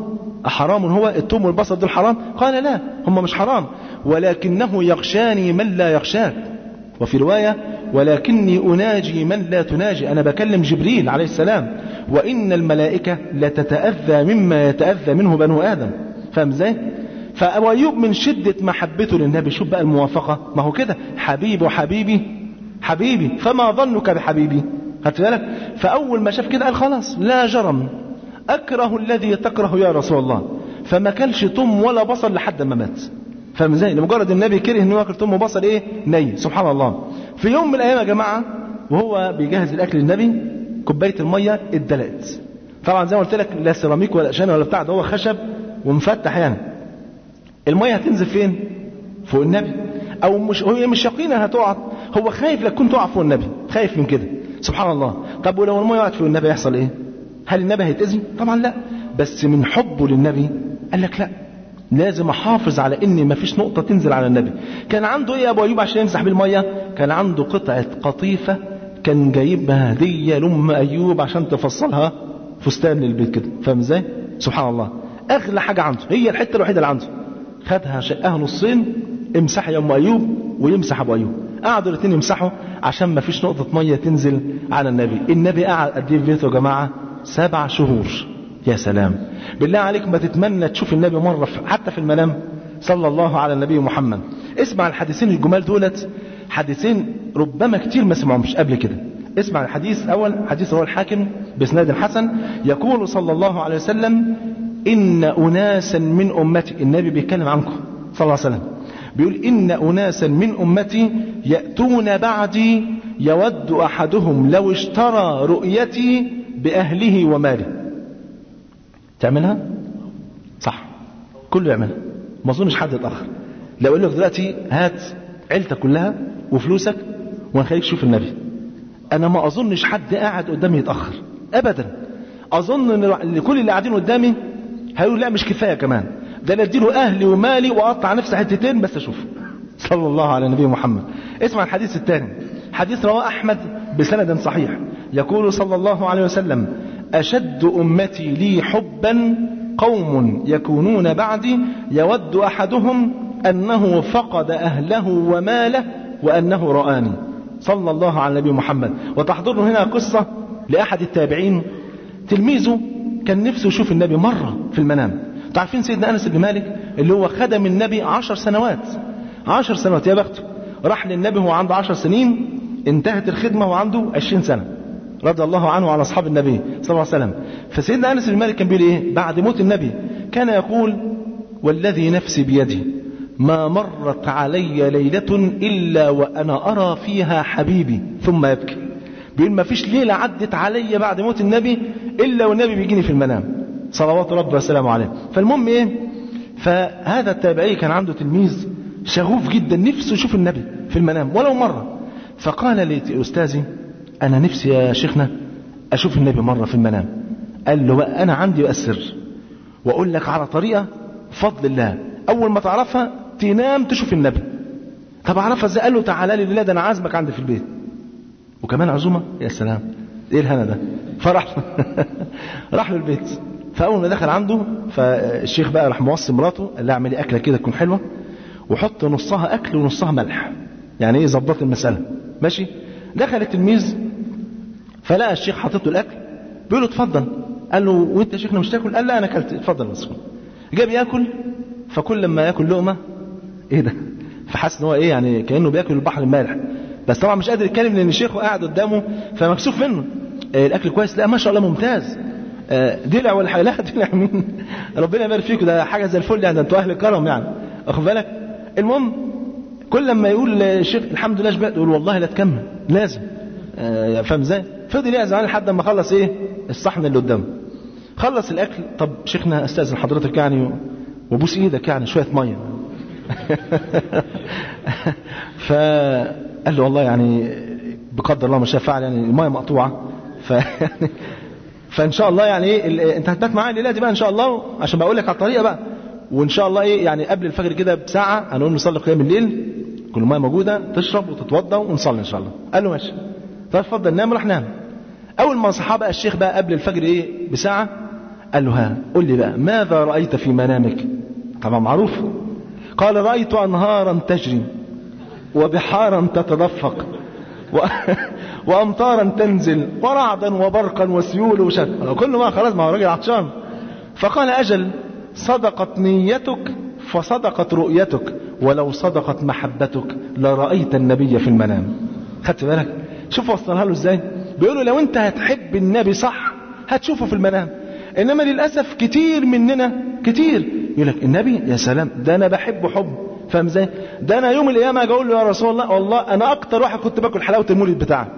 أحرام هو التوم والبصل دول حرام قال لا هم مش حرام ولكنه يغشاني من لا يغشاك وفي رواية ولكني أناجي من لا تناجي أنا بكلم جبريل عليه السلام وإن الملائكة لتتأذى مما يتأذى منه بنو آدم فاهم ازاي؟ فأبو أيوب من شدة محبته للنبي شوف بقى الموافقة ما هو كده حبيبي وحبيبي حبيبي فما ظنك بحبيبي خدت بالك فأول ما شاف كده قال خلاص لا جرم أكره الذي تكره يا رسول الله فما كلش طم ولا بصل لحد ما مات فاهم ازاي لمجرد النبي كره انه ياكل طم وبصل ايه ني سبحان الله في يوم من الايام يا جماعه وهو بيجهز الاكل للنبي كوبايه الميه اتدلقت طبعا زي ما قلت لك لا سيراميك ولا شان ولا بتاع ده هو خشب ومفتح يعني الميه هتنزل فين فوق النبي او مش هي مش يقينا هتقع هو خايف لا تكون تقع فوق النبي خايف من كده سبحان الله طب ولو الميه وقعت فوق النبي يحصل ايه هل النبي هيتاذي طبعا لا بس من حبه للنبي قال لك لا لازم احافظ على ان ما فيش نقطه تنزل على النبي كان عنده ايه يا ابو ايوب عشان يمسح بالميه كان عنده قطعه قطيفه كان جايبها هديه لام ايوب عشان تفصلها فستان للبيت كده فاهم ازاي سبحان الله اغلى حاجه عنده هي الحته الوحيده اللي عنده خدها شقها نصين امسح يا ام ايوب ويمسح ابو ايوب قعدوا الاثنين يمسحوا عشان ما فيش نقطه ميه تنزل على النبي النبي قعد قد ايه في بيته يا جماعه سبع شهور يا سلام بالله عليك ما تتمنى تشوف النبي مرة في حتى في المنام صلى الله على النبي محمد اسمع الحديثين الجمال دولت حديثين ربما كتير ما سمعهمش قبل كده اسمع الحديث أول حديث هو الحاكم بإسناد حسن يقول صلى الله عليه وسلم إن أناسا من أمتي النبي بيتكلم عنكم صلى الله عليه وسلم بيقول إن أناسا من أمتي يأتون بعدي يود أحدهم لو اشترى رؤيتي بأهله وماله تعملها صح كله يعملها ما اظنش حد يتاخر لو اقول لك دلوقتي هات عيلتك كلها وفلوسك ونخليك تشوف النبي انا ما اظنش حد قاعد قدامي يتاخر ابدا اظن ان كل اللي قاعدين قدامي هيقولوا لا مش كفايه كمان ده انا اديله اهلي ومالي واقطع نفسي حتتين بس اشوفه صلى الله على نبي محمد اسمع الحديث الثاني حديث رواه احمد بسند صحيح يقول صلى الله عليه وسلم أشد أمتي لي حبا قوم يكونون بعدي يود أحدهم أنه فقد أهله وماله وأنه رآني صلى الله على النبي محمد وتحضرنا هنا قصة لأحد التابعين تلميذه كان نفسه يشوف النبي مرة في المنام تعرفين سيدنا أنس بن مالك اللي هو خدم النبي عشر سنوات عشر سنوات يا بخته راح للنبي وهو عنده عشر سنين انتهت الخدمة وعنده عشرين سنة رضي الله عنه وعن اصحاب النبي صلى الله عليه وسلم فسيدنا انس بن مالك كان بيقول ايه بعد موت النبي كان يقول والذي نفسي بيدي ما مرت علي ليلة إلا وأنا أرى فيها حبيبي ثم يبكي بيقول ما فيش ليلة عدت علي بعد موت النبي إلا والنبي بيجيني في المنام صلوات ربي وسلامه عليه فالمهم إيه فهذا التابعي كان عنده تلميذ شغوف جدا نفسه يشوف النبي في المنام ولو مرة فقال لي أستاذي أنا نفسي يا شيخنا أشوف النبي مرة في المنام قال له بقى أنا عندي بقى السر وأقول لك على طريقة بفضل الله أول ما تعرفها تنام تشوف النبي طب أعرفها إزاي قال له تعالى لي بالله ده أنا عازمك عندي في البيت وكمان عزومة يا سلام إيه الهنا ده فرح راح له البيت فأول ما دخل عنده فالشيخ بقى راح موصي مراته قال لها اعملي أكلة كده تكون حلوة وحط نصها أكل ونصها ملح يعني إيه ظبط المسألة ماشي دخل التلميذ فلقى الشيخ حاطط له الاكل بيقول له اتفضل قال له وانت يا شيخنا مش تاكل قال لا انا اكلت اتفضل بس جاب ياكل فكل لما ياكل لقمه ايه ده فحس ان هو ايه يعني كانه بياكل البحر المالح بس طبعا مش قادر يتكلم لان الشيخ قاعد قدامه فمكسوف منه آه الاكل كويس لا ما شاء الله ممتاز آه دلع ولا حاجه لا دلع مين ربنا يبارك فيكم ده حاجه زي الفل يعني انتوا اهل كرم يعني واخد بالك المهم كل لما يقول الشيخ الحمد لله شبعت يقول والله لا تكمل لازم آه فاهم ازاي فضل يعزم لحد ما خلص ايه الصحن اللي قدامه خلص الاكل طب شيخنا استاذن حضرتك يعني وبوس ايدك يعني شويه ميه فقال له والله يعني بقدر الله ما شاء فعل يعني الميه مقطوعه ف فان شاء الله يعني ايه انت هتبات معايا الليله دي بقى ان شاء الله عشان بقول لك على الطريقه بقى وان شاء الله ايه يعني قبل الفجر كده بساعه هنقول نصلي قيام الليل كل الميه موجوده تشرب وتتوضا ونصلي ان شاء الله قال له ماشي طيب اتفضل نام راح نام اول ما صحى بقى الشيخ بقى قبل الفجر ايه بساعه قال له ها قل لي بقى ماذا رأيت في منامك طبعا معروف قال رأيت أنهارا تجري وبحارا تتدفق و... وأمطارا تنزل ورعدا وبرقا وسيول وشد كل ما خلاص ما هو راجل عطشان فقال أجل صدقت نيتك فصدقت رؤيتك ولو صدقت محبتك لرأيت النبي في المنام خدت بالك شوف وصلها له ازاي بيقولوا لو انت هتحب النبي صح هتشوفه في المنام انما للاسف كتير مننا كتير يقول لك النبي يا سلام ده انا بحبه حب فاهم ازاي ده انا يوم القيامه اجي اقول له يا رسول الله والله انا اكتر واحد كنت باكل حلاوه المولد بتاعك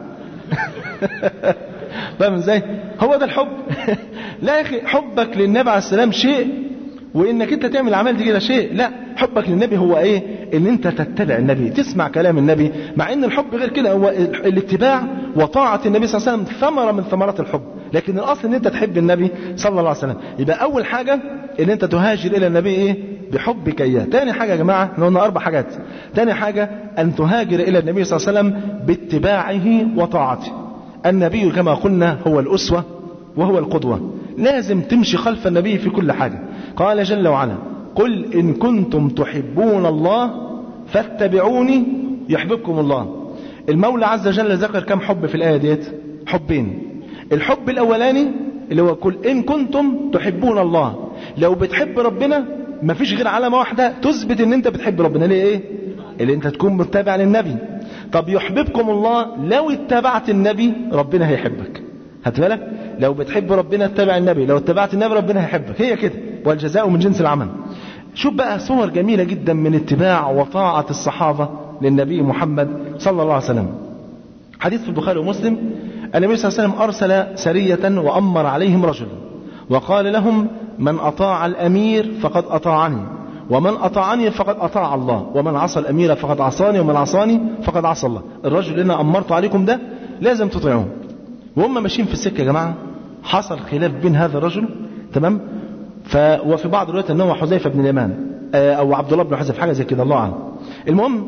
فاهم ازاي هو ده الحب لا يا اخي حبك للنبي عليه السلام شيء وانك انت تعمل العمل دي كده شيء لا حبك للنبي هو ايه ان انت تتبع النبي تسمع كلام النبي مع ان الحب غير كده هو الاتباع وطاعه النبي صلى الله عليه وسلم ثمره من ثمرات الحب لكن الاصل ان انت تحب النبي صلى الله عليه وسلم يبقى اول حاجه ان انت تهاجر الى النبي ايه بحبك اياه تاني حاجه يا جماعه احنا قلنا اربع حاجات تاني حاجه ان تهاجر الى النبي صلى الله عليه وسلم باتباعه وطاعته النبي كما قلنا هو الاسوه وهو القدوه لازم تمشي خلف النبي في كل حاجه قال جل وعلا قل إن كنتم تحبون الله فاتبعوني يحببكم الله المولى عز وجل ذكر كم حب في الآية ديت حبين الحب الأولاني اللي هو قل إن كنتم تحبون الله لو بتحب ربنا مفيش غير علامة واحدة تثبت ان انت بتحب ربنا ليه ايه اللي انت تكون متبع للنبي طب يحببكم الله لو اتبعت النبي ربنا هيحبك هات بالك لو بتحب ربنا اتبع النبي لو اتبعت النبي ربنا هيحبك هي كده والجزاء من جنس العمل شوف بقى صور جميلة جدا من اتباع وطاعة الصحابة للنبي محمد صلى الله عليه وسلم حديث في البخاري ومسلم النبي صلى الله عليه وسلم أرسل سرية وأمر عليهم رجل وقال لهم من أطاع الأمير فقد أطاعني ومن أطاعني فقد أطاع الله ومن عصى الأمير فقد عصاني ومن عصاني فقد عصى الله الرجل اللي أنا أمرت عليكم ده لازم تطيعوه وهم ماشيين في السكة يا جماعة حصل خلاف بين هذا الرجل تمام ف وفي بعض الروايات ان هو حذيفه بن اليمان او عبد الله بن حذيفه حاجه زي كده الله اعلم المهم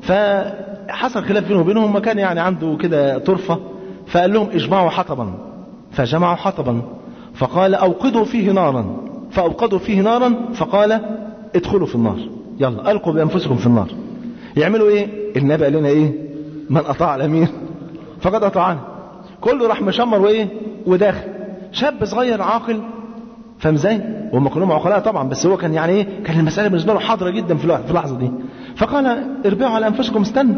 فحصل خلاف بينه وبينهم وكان يعني عنده كده طرفه فقال لهم اجمعوا حطبا فجمعوا حطبا فقال اوقدوا فيه نارا فاوقدوا فيه نارا فقال ادخلوا في النار يلا القوا بانفسكم في النار يعملوا ايه النبي قال لنا ايه من اطاع الامير فقد اطاعني كله راح مشمر وايه وداخل شاب صغير عاقل فاهم ازاي؟ وهم كلهم عقلاء طبعا بس هو كان يعني ايه؟ كان المساله بالنسبه له حاضره جدا في في اللحظه دي. فقال اربعوا على انفسكم استنوا.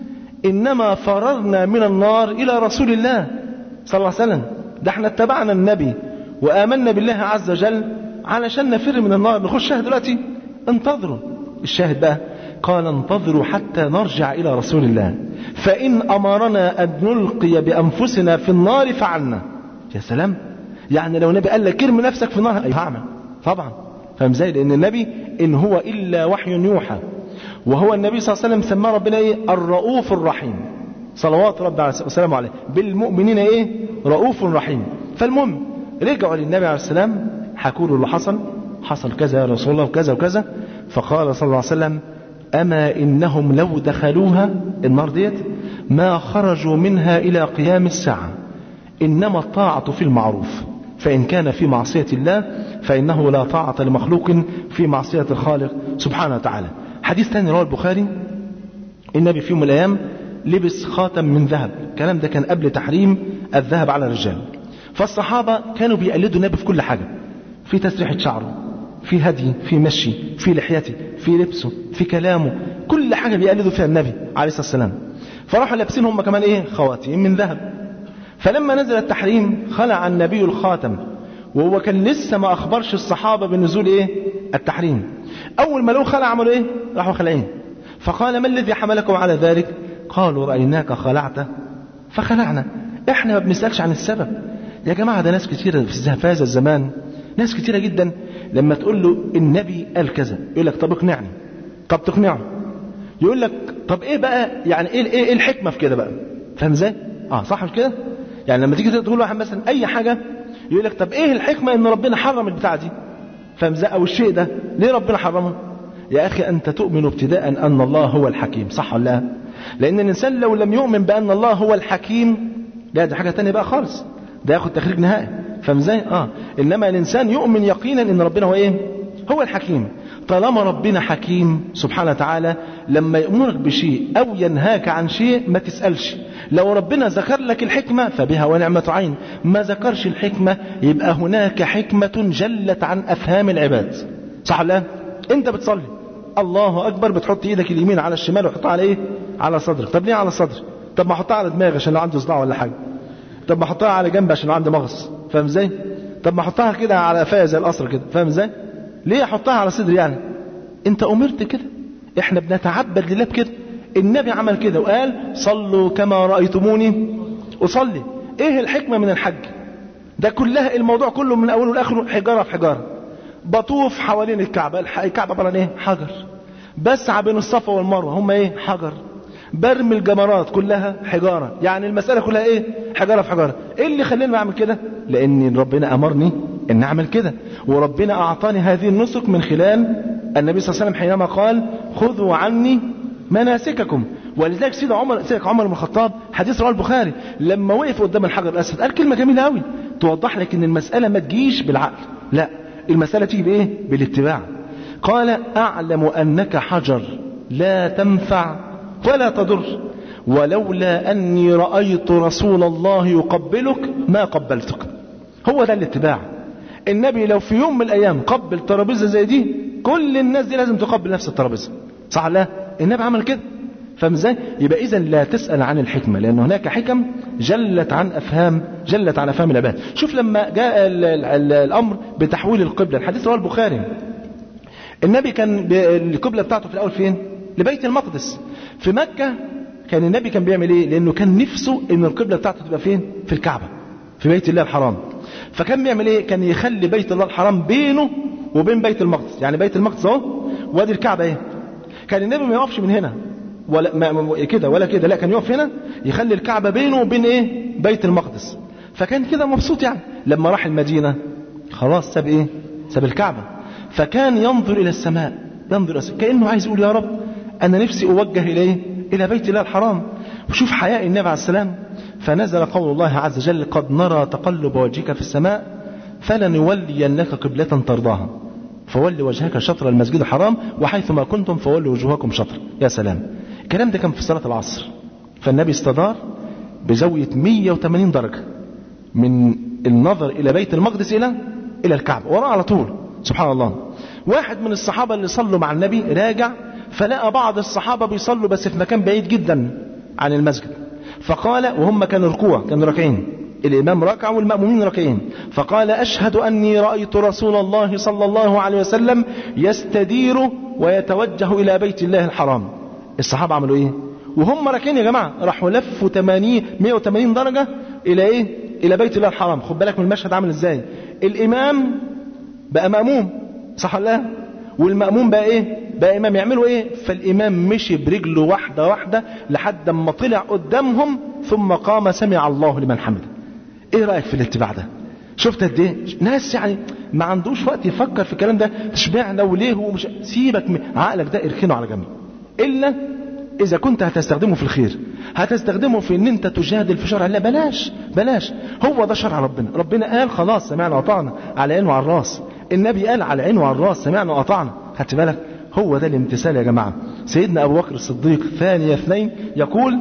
انما فررنا من النار الى رسول الله صلى الله عليه وسلم. ده احنا اتبعنا النبي وامنا بالله عز وجل علشان نفر من النار نخشها دلوقتي انتظروا. الشاهد بقى قال انتظروا حتى نرجع الى رسول الله فان امرنا ان نلقي بانفسنا في النار فعلنا. يا سلام يعني لو النبي قال لك ارمي نفسك في النار ايوه هعمل طبعا فاهم ازاي لان النبي ان هو الا وحي يوحى وهو النبي صلى الله عليه وسلم سماه ربنا ايه الرؤوف الرحيم صلوات ربنا وسلامه عليه بالمؤمنين ايه رؤوف رحيم فالمهم رجعوا للنبي عليه السلام حكوا له اللي حصل حصل كذا يا رسول الله وكذا وكذا فقال صلى الله عليه وسلم اما انهم لو دخلوها النار ديت ما خرجوا منها الى قيام الساعه انما الطاعه في المعروف فإن كان في معصية الله فإنه لا طاعة لمخلوق في معصية الخالق سبحانه وتعالى حديث ثاني رواه البخاري النبي في يوم من الأيام لبس خاتم من ذهب الكلام ده كان قبل تحريم الذهب على الرجال فالصحابة كانوا بيقلدوا النبي في كل حاجة في تسريحة شعره في هدي في مشي في لحيته في لبسه في كلامه كل حاجة بيقلدوا فيها النبي عليه الصلاة والسلام فراحوا لابسين هم كمان ايه خواتيم من ذهب فلما نزل التحريم خلع النبي الخاتم وهو كان لسه ما اخبرش الصحابه بنزول ايه التحريم اول ما لو خلع عملوا ايه راحوا خلعين فقال ما الذي حملكم على ذلك قالوا رايناك خلعت فخلعنا احنا ما بنسالش عن السبب يا جماعه ده ناس كتيره في هذا الزمان ناس كتيره جدا لما تقول له النبي قال كذا يقول لك طب اقنعني طب تقنعه يقول لك طب ايه بقى يعني ايه ايه, إيه الحكمه في كده بقى فاهم ازاي اه صح مش كده يعني لما تيجي تقول واحد مثلا اي حاجه يقول لك طب ايه الحكمه ان ربنا حرم البتاع دي فاهم ازاي او الشيء ده ليه ربنا حرمه يا اخي انت تؤمن ابتداء ان الله هو الحكيم صح ولا لا لان الانسان لو لم يؤمن بان الله هو الحكيم لا ده حاجه تانية بقى خالص ده ياخد تخريج نهائي فاهم ازاي اه انما الانسان يؤمن يقينا ان ربنا هو ايه هو الحكيم طالما ربنا حكيم سبحانه وتعالى لما يأمرك بشيء أو ينهاك عن شيء ما تسألش لو ربنا ذكر لك الحكمة فبها ونعمة عين ما ذكرش الحكمة يبقى هناك حكمة جلت عن أفهام العباد صح لا انت بتصلي الله أكبر بتحط ايدك اليمين على الشمال وتحطها على ايه على صدرك طب ليه على صدرك طب ما احطها على دماغي عشان لو عندي صداع ولا حاجة طب ما احطها على جنب عشان لو عندي مغص فاهم ازاي طب ما احطها كده على قفايا زي القصر كده فاهم ازاي ليه احطها على صدري يعني انت امرت كده احنا بنتعبد لله بكده النبي عمل كده وقال صلوا كما رأيتموني أصلي ايه الحكمة من الحج ده كلها الموضوع كله من اوله لاخره حجارة في حجارة بطوف حوالين الكعبة الكعبة عبارة عن ايه حجر بسعى بين الصفا والمروة هم ايه حجر برمي الجمرات كلها حجارة يعني المسألة كلها ايه حجارة في حجارة ايه اللي خلاني اعمل كده لان ربنا امرني ان اعمل كده وربنا اعطاني هذه النسك من خلال النبي صلى الله عليه وسلم حينما قال خذوا عني مناسككم ولذلك سيدنا عمر سيدنا عمر بن الخطاب حديث رواه البخاري لما وقف قدام الحجر الاسود قال كلمه جميله قوي توضح لك ان المساله ما تجيش بالعقل لا المساله تيجي بايه بالاتباع قال اعلم انك حجر لا تنفع ولا تضر ولولا اني رايت رسول الله يقبلك ما قبلتك هو ده الاتباع النبي لو في يوم من الايام قبل ترابيزه زي دي كل الناس دي لازم تقبل نفس الترابيزه صح لا النبي عمل كده فاهم ازاي يبقى اذا لا تسال عن الحكمه لان هناك حكم جلت عن افهام جلت عن افهام العباد شوف لما جاء ال ال ال الامر بتحويل القبله الحديث رواه البخاري النبي كان القبله بتاعته في الاول فين لبيت المقدس في مكه كان النبي كان بيعمل ايه لانه كان نفسه ان القبله بتاعته تبقى فين في الكعبه في بيت الله الحرام فكان بيعمل ايه كان يخلي بيت الله الحرام بينه وبين بيت المقدس يعني بيت المقدس اهو وادي الكعبه ايه كان النبي ما يقفش من هنا ولا ما كده ولا كده لا كان يقف هنا يخلي الكعبه بينه وبين ايه بيت المقدس فكان كده مبسوط يعني لما راح المدينه خلاص ساب ايه ساب الكعبه فكان ينظر الى السماء ينظر الى السماء كانه عايز يقول يا رب انا نفسي اوجه اليه الى بيت الله الحرام وشوف حياء النبي عليه السلام فنزل قول الله عز وجل قد نرى تقلب وجهك في السماء فلنولينك قبلة ترضاها فول وجهك شطر المسجد الحرام وحيثما كنتم فولوا وجوهكم شطر يا سلام الكلام ده كان في صلاة العصر فالنبي استدار بزاوية 180 درجة من النظر إلى بيت المقدس إلى إلى الكعبة وراه على طول سبحان الله واحد من الصحابة اللي صلوا مع النبي راجع فلقى بعض الصحابة بيصلوا بس في مكان بعيد جدا عن المسجد فقال وهم كانوا ركوع كانوا راكعين الإمام ركع والمأمومين راكعين فقال أشهد أني رأيت رسول الله صلى الله عليه وسلم يستدير ويتوجه إلى بيت الله الحرام الصحابة عملوا إيه وهم راكعين يا جماعة راحوا لفوا 80 180 درجة إلى إيه إلى بيت الله الحرام خد بالك من المشهد عامل إزاي الإمام بقى مأموم صح ولا لا والمأموم بقى إيه بقى إمام يعملوا إيه فالإمام مشي برجله واحدة واحدة لحد ما طلع قدامهم ثم قام سمع الله لمن حمده ايه رايك في الاتباع ده شفت قد ايه ناس يعني ما عندوش وقت يفكر في الكلام ده اشمعنى وليه ومش سيبك من عقلك ده اركنه على جنب الا اذا كنت هتستخدمه في الخير هتستخدمه في ان انت تجادل في شرع الله بلاش بلاش هو ده شرع ربنا ربنا قال خلاص سمعنا وأطعنا على عين وعلى الراس النبي قال على عين وعلى الراس سمعنا وأطعنا خدت بالك هو ده الامتثال يا جماعه سيدنا ابو بكر الصديق ثاني اثنين يقول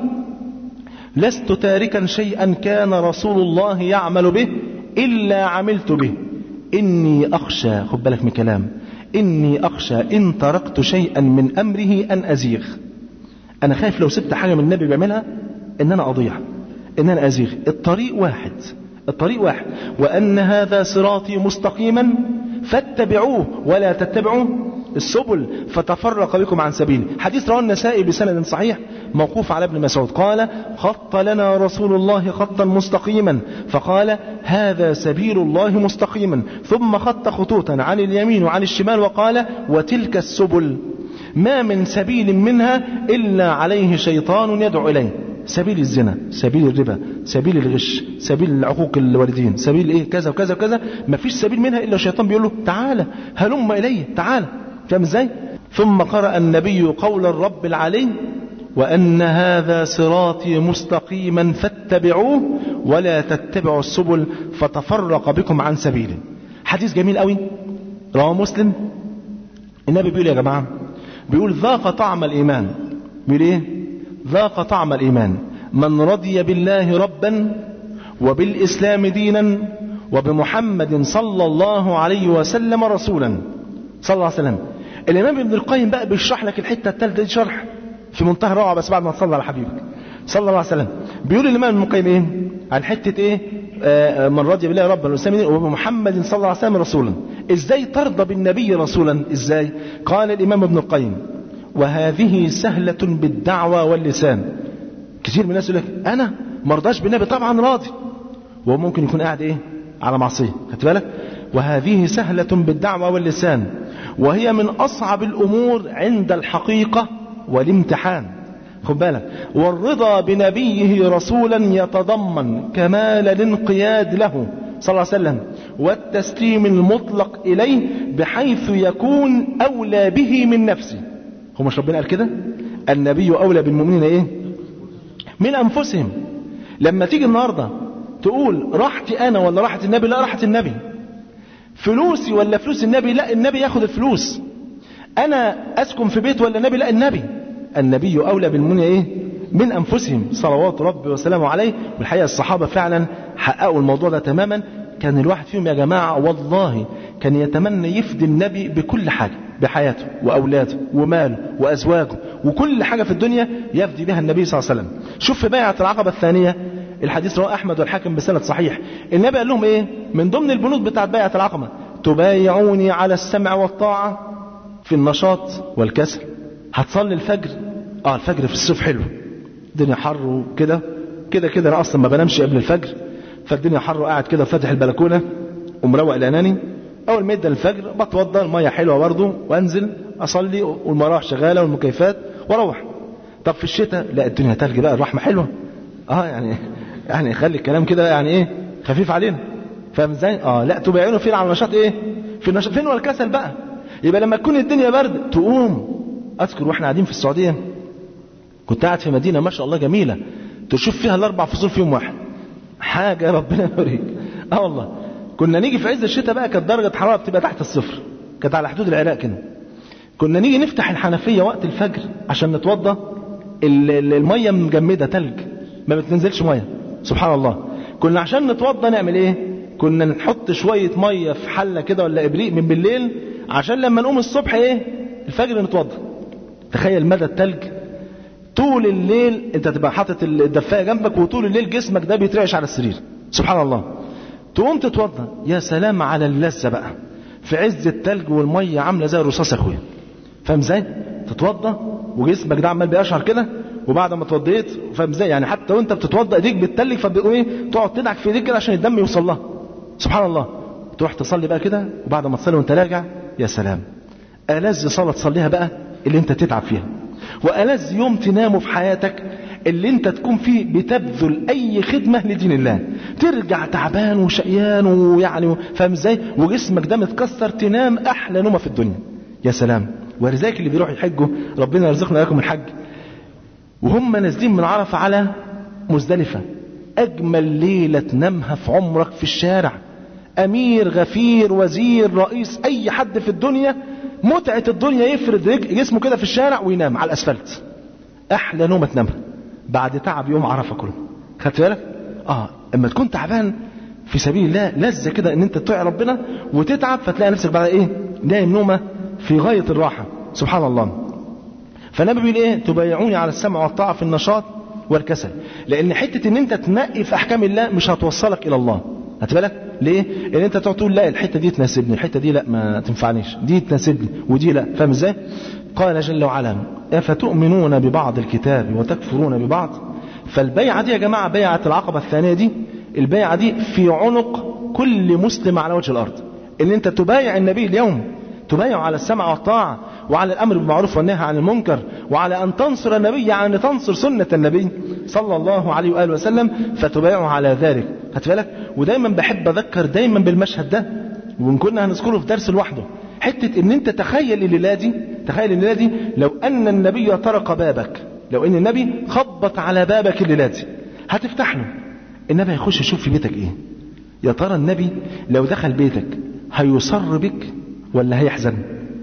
لست تاركا شيئا كان رسول الله يعمل به إلا عملت به إني أخشى خد بالك من كلام إني أخشى إن تركت شيئا من أمره أن أزيغ أنا خايف لو سبت حاجة من النبي بيعملها إن أنا أضيع إن أنا أزيغ الطريق واحد الطريق واحد وأن هذا صراطي مستقيما فاتبعوه ولا تتبعوا السبل فتفرق بكم عن سبيله حديث رواه النسائي بسند صحيح موقوف على ابن مسعود قال خط لنا رسول الله خطا مستقيما فقال هذا سبيل الله مستقيما ثم خط خطوطا عن اليمين وعن الشمال وقال وتلك السبل ما من سبيل منها إلا عليه شيطان يدعو إليه سبيل الزنا سبيل الربا سبيل الغش سبيل عقوق الوالدين سبيل ايه كذا وكذا وكذا ما فيش سبيل منها الا الشيطان بيقول له تعالى هلم الي تعالى فاهم ازاي ثم قرأ النبي قول الرب العلي وأن هذا صراطي مستقيما فاتبعوه ولا تتبعوا السبل فتفرق بكم عن سبيله حديث جميل قوي رواه مسلم النبي بيقول يا جماعة بيقول ذاق طعم الإيمان بيقول إيه ذاق طعم الإيمان من رضي بالله ربا وبالإسلام دينا وبمحمد صلى الله عليه وسلم رسولا صلى الله عليه وسلم الإمام ابن القيم بقى بيشرح لك الحتة الثالثة دي شرح في منتهى الروعة بس بعد ما تصلى على حبيبك صلى الله عليه وسلم بيقول الإمام ابن القيم إيه عن حتة إيه آه من رضي بالله ربا والإسلام دينا وبمحمد صلى الله عليه وسلم رسولا إزاي ترضى بالنبي رسولا إزاي قال الإمام ابن القيم وهذه سهلة بالدعوة واللسان كثير من الناس يقول لك أنا مرضاش بالنبي طبعا راضي وهو ممكن يكون قاعد إيه على معصية خدت بالك وهذه سهلة بالدعوة واللسان وهي من أصعب الأمور عند الحقيقة والامتحان خد بالك والرضا بنبيه رسولا يتضمن كمال الانقياد له صلى الله عليه وسلم والتسليم المطلق إليه بحيث يكون أولى به من نفسه هو مش ربنا قال كده النبي أولى بالمؤمنين إيه من أنفسهم لما تيجي النهاردة تقول راحتي أنا ولا راحة النبي لا راحة النبي فلوسي ولا فلوس النبي لا النبي ياخد الفلوس أنا أسكن في بيت ولا النبي لا النبي النبي أولى بالمؤمنين إيه من أنفسهم صلوات ربي وسلامه عليه والحقيقة الصحابة فعلا حققوا الموضوع ده تماما كان الواحد فيهم يا جماعة والله كان يتمنى يفدي النبي بكل حاجة بحياته وأولاده وماله وأزواجه وكل حاجة في الدنيا يفدي بها النبي صلى الله عليه وسلم شوف في بيعة العقبة الثانية الحديث رواه أحمد والحاكم بسند صحيح النبي قال لهم إيه من ضمن البنود بتاعت بيعة العقبة تبايعوني على السمع والطاعة في النشاط والكسل هتصلي الفجر اه الفجر في الصيف حلو الدنيا حر وكده كده كده انا اصلا ما بنامش قبل الفجر فالدنيا حر وقاعد كده فاتح البلكونه ومروق الاناني اول ما يبدا الفجر بتوضى الميه حلوه برضه وانزل اصلي والمراوح شغاله والمكيفات واروح طب في الشتاء لا الدنيا تلج بقى الرحمه حلوه اه يعني يعني خلي الكلام كده يعني ايه خفيف علينا فاهم ازاي اه لا تبيعونه فين على النشاط ايه في النشاط فين والكسل بقى يبقى لما تكون الدنيا برد تقوم اذكر واحنا قاعدين في السعوديه كنت قاعد في مدينه ما شاء الله جميله تشوف فيها الاربع فصول في يوم واحد حاجه ربنا يوريك اه والله كنا نيجي في عز الشتاء بقى كانت درجه حراره بتبقى تحت الصفر كانت على حدود العراق كده كنا نيجي نفتح الحنفيه وقت الفجر عشان نتوضى الميه مجمده تلج ما بتنزلش ميه سبحان الله كنا عشان نتوضى نعمل ايه كنا نحط شويه ميه في حله كده ولا ابريق من بالليل عشان لما نقوم الصبح ايه الفجر نتوضى تخيل مدى التلج طول الليل انت تبقى حاطط الدفايه جنبك وطول الليل جسمك ده بيترعش على السرير سبحان الله تقوم تتوضى يا سلام على اللذه بقى في عز التلج والميه عامله زي الرصاص يا اخويا فاهم ازاي تتوضى وجسمك ده عمال بيشعر كده وبعد ما اتوضيت فاهم ازاي يعني حتى وانت بتتوضى ايديك بتتلج فبيقوم ايه تقعد تدعك في ايديك كده عشان الدم يوصل لها سبحان الله تروح تصلي بقى كده وبعد ما تصلي وانت راجع يا سلام ألذ صلاة تصليها بقى اللي انت تتعب فيها وألذ يوم تنامه في حياتك اللي انت تكون فيه بتبذل اي خدمة لدين الله ترجع تعبان وشقيان ويعني فاهم ازاي وجسمك ده متكسر تنام احلى نومة في الدنيا يا سلام ولذلك اللي بيروح يحجوا ربنا يرزقنا لكم الحج وهم نازلين من عرفة على مزدلفة اجمل ليلة تنامها في عمرك في الشارع امير غفير وزير رئيس اي حد في الدنيا متعة الدنيا يفرد جسمه كده في الشارع وينام على الاسفلت احلى نومة تنامها بعد تعب يوم عرفة كله خدت بالك اه اما تكون تعبان في سبيل الله لذة كده ان انت تطيع ربنا وتتعب فتلاقي نفسك بعد ايه نايم نومة في غاية الراحة سبحان الله فالنبي بيقول ايه تبايعوني على السمع والطاعة في النشاط والكسل لان حتة ان انت تنقي في احكام الله مش هتوصلك الى الله خدت بالك ليه ان انت تقعد تقول لا الحته دي تناسبني الحته دي لا ما تنفعنيش دي تناسبني ودي لا فاهم ازاي قال جل وعلا افتؤمنون ببعض الكتاب وتكفرون ببعض فالبيعه دي يا جماعه بيعه العقبه الثانيه دي البيعه دي في عنق كل مسلم على وجه الارض ان انت تبايع النبي اليوم تبايع على السمع والطاعه وعلى الامر بالمعروف والنهي عن المنكر وعلى ان تنصر النبي يعني تنصر سنه النبي صلى الله عليه واله وسلم فتبايع على ذلك خدت بالك ودايما بحب اذكر دايما بالمشهد ده وان كنا هنذكره في درس لوحده حته ان انت تخيل الليله دي تخيل الليله دي لو ان النبي طرق بابك لو ان النبي خبط على بابك الليلة دي هتفتح له النبي هيخش يشوف في بيتك ايه يا ترى النبي لو دخل بيتك هيصر بك ولا هيحزن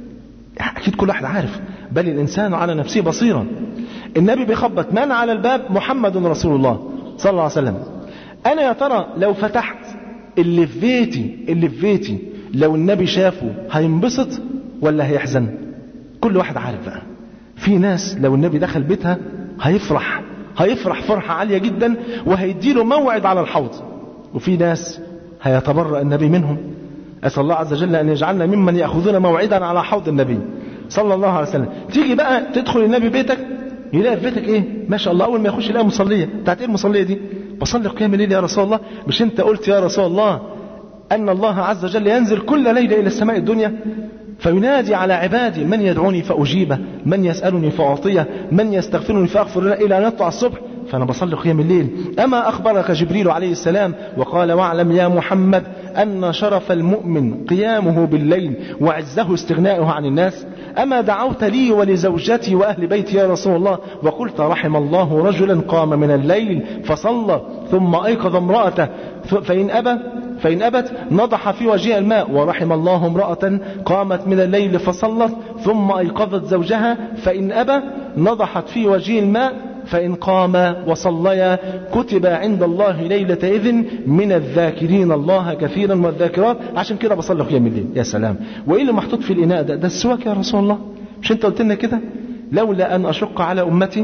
اكيد كل واحد عارف بل الانسان على نفسه بصيرا النبي بيخبط من على الباب محمد رسول الله صلى الله عليه وسلم انا يا ترى لو فتحت اللي في بيتي اللي في بيتي لو النبي شافه هينبسط ولا هيحزن كل واحد عارف بقى في ناس لو النبي دخل بيتها هيفرح هيفرح فرحة عالية جدا وهيديله موعد على الحوض وفي ناس هيتبرأ النبي منهم أسأل الله عز وجل أن يجعلنا ممن يأخذون موعدا على حوض النبي صلى الله عليه وسلم تيجي بقى تدخل النبي بيتك يلاقي في بيتك ايه ما شاء الله اول ما يخش يلاقي مصليه بتاعت ايه المصليه دي بصلي قيام الليل يا رسول الله مش انت قلت يا رسول الله ان الله عز وجل ينزل كل ليله الى السماء الدنيا فينادي على عبادي من يدعوني فاجيبه من يسالني فاعطيه من يستغفرني فاغفر له الى ان يطلع الصبح فانا بصلي قيام الليل اما اخبرك جبريل عليه السلام وقال واعلم يا محمد ان شرف المؤمن قيامه بالليل وعزه استغناؤه عن الناس أما دعوت لي ولزوجتي وأهل بيتي يا رسول الله وقلت رحم الله رجلا قام من الليل فصلى ثم أيقظ امرأته فإن أبى فإن أبت نضح في وجهها الماء ورحم الله امرأة قامت من الليل فصلت ثم أيقظت زوجها فإن أبى نضحت في وجه الماء فإن قام وصليا كتب عند الله ليلة إذن من الذاكرين الله كثيرا والذاكرات عشان كده بصلي قيام الليل يا سلام وإيه اللي محطوط في الإناء ده ده السواك يا رسول الله مش أنت قلت لنا كده لولا أن أشق على أمتي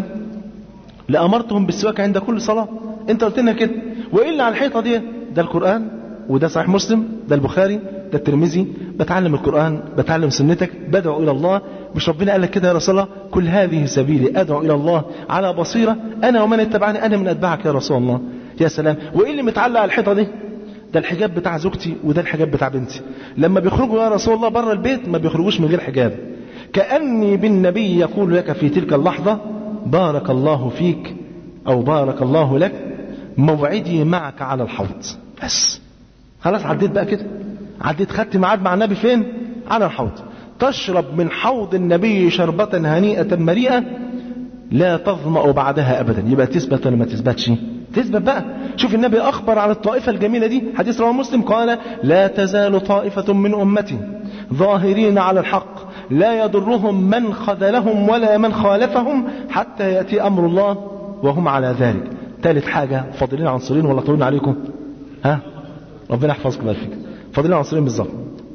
لأمرتهم بالسواك عند كل صلاة أنت قلت لنا كده وإيه اللي على الحيطة دي ده القرآن وده صحيح مسلم ده البخاري ده الترمذي بتعلم القرآن بتعلم سنتك بدعو إلى الله مش ربنا قال لك كده يا رسول الله كل هذه سبيلي أدعو إلى الله على بصيرة أنا ومن اتبعني أنا من أتباعك يا رسول الله يا سلام وإيه اللي متعلق على الحيطة دي ده الحجاب بتاع زوجتي وده الحجاب بتاع بنتي لما بيخرجوا يا رسول الله بره البيت ما بيخرجوش من غير حجاب كأني بالنبي يقول لك في تلك اللحظة بارك الله فيك أو بارك الله لك موعدي معك على الحوض بس خلاص عديت بقى كده عديت خدت ميعاد مع النبي فين على الحوض تشرب من حوض النبي شربة هنيئة مريئة لا تظمأ بعدها أبدا يبقى تثبت ولا ما تثبتش تثبت بقى شوف النبي أخبر على الطائفة الجميلة دي حديث رواه مسلم قال لا تزال طائفة من أمتي ظاهرين على الحق لا يضرهم من خذلهم ولا من خالفهم حتى يأتي أمر الله وهم على ذلك ثالث حاجة فاضلين عنصرين ولا طولنا عليكم ها ربنا يحفظكم بارك فيك فاضلين عنصرين بالظبط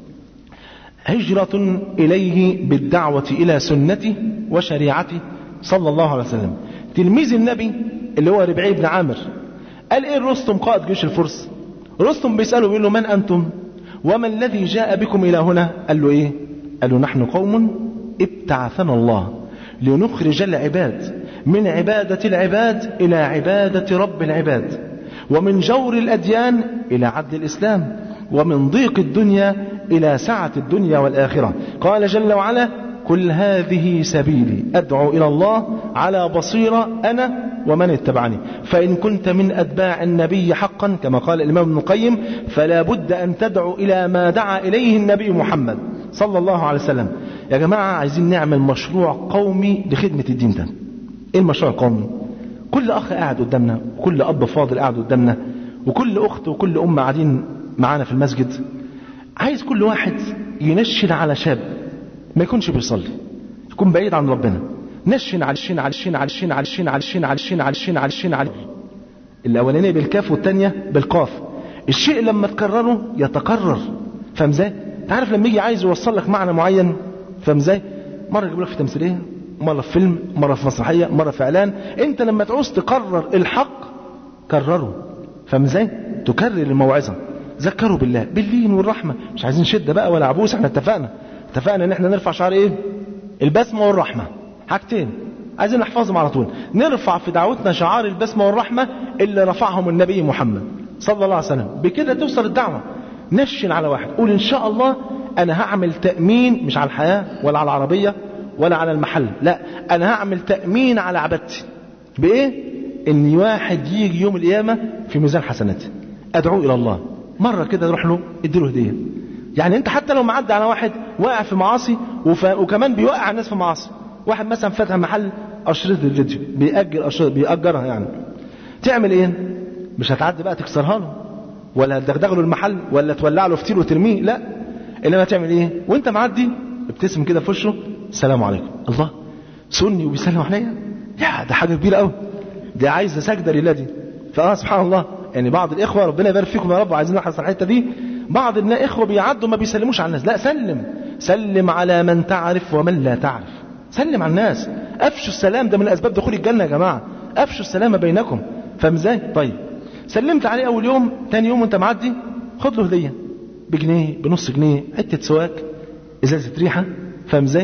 هجرة إليه بالدعوة إلى سنته وشريعته صلى الله عليه وسلم تلميذ النبي اللي هو ربعي بن عامر قال ايه رستم قائد جيش الفرس رستم بيسأله بيقول له من أنتم وما الذي جاء بكم إلى هنا قال له ايه قال له نحن قوم ابتعثنا الله لنخرج العباد من عبادة العباد إلى عبادة رب العباد ومن جور الأديان إلى عدل الإسلام ومن ضيق الدنيا إلى سعة الدنيا والآخرة قال جل وعلا كل هذه سبيلي أدعو إلى الله على بصيرة أنا ومن اتبعني فإن كنت من أتباع النبي حقا كما قال الإمام ابن القيم فلا بد أن تدعو إلى ما دعا إليه النبي محمد صلى الله عليه وسلم يا جماعة عايزين نعمل مشروع قومي لخدمة الدين ده إيه المشروع القومي كل أخ قاعد قدامنا وكل أب فاضل قاعد قدامنا وكل أخت وكل أم قاعدين معانا في المسجد عايز كل واحد ينشن على شاب ما يكونش بيصلي يكون بعيد عن ربنا نشن على الشين على الشين على الشين على الشين على الشين على الشين على الشين على الشين على الاولانيه بالكاف والثانيه بالقاف الشيء لما تكرره يتكرر فاهم ازاي انت عارف لما يجي عايز يوصل لك معنى معين فاهم ازاي مره يجيب لك في تمثيليه مره في فيلم مره في مسرحيه مره في اعلان انت لما تعوز تكرر الحق كرره فاهم ازاي تكرر الموعظه ذكروا بالله باللين والرحمه مش عايزين شده بقى ولا عبوس احنا اتفقنا اتفقنا ان احنا نرفع شعار ايه البسمه والرحمه حاجتين عايزين نحفظهم على طول نرفع في دعوتنا شعار البسمه والرحمه اللي رفعهم النبي محمد صلى الله عليه وسلم بكده توصل الدعوه نشن على واحد قول ان شاء الله انا هعمل تامين مش على الحياه ولا على العربيه ولا على المحل لا انا هعمل تامين على عبادتي بايه ان واحد يجي يوم القيامه في ميزان حسناتي ادعوه الى الله مره كده يروح له اديله هديه يعني انت حتى لو معدي على واحد واقع في معاصي وف... وكمان بيوقع الناس في معاصي واحد مثلا فتح محل اشرطه الفيديو بيأجر أشرطة بيأجرها يعني تعمل ايه مش هتعدي بقى تكسرها له ولا تدغدغ له المحل ولا تولع له فتيل وترميه لا انما تعمل ايه وانت معدي ابتسم كده في وشه السلام عليكم الله سني وبيسلم عليا يا ده حاجه كبيره قوي دي عايزه سجده لله دي فاه سبحان الله يعني بعض الاخوه ربنا يبارك فيكم يا رب وعايزين نحرص على الحته دي بعض الاخوه بيعدوا ما بيسلموش على الناس لا سلم سلم على من تعرف ومن لا تعرف سلم على الناس افشوا السلام ده من اسباب دخول الجنه يا جماعه افشوا السلام بينكم فاهم ازاي طيب سلمت عليه اول يوم تاني يوم وانت معدي خد له هديه بجنيه بنص جنيه حته سواك ازازه ريحه فاهم ازاي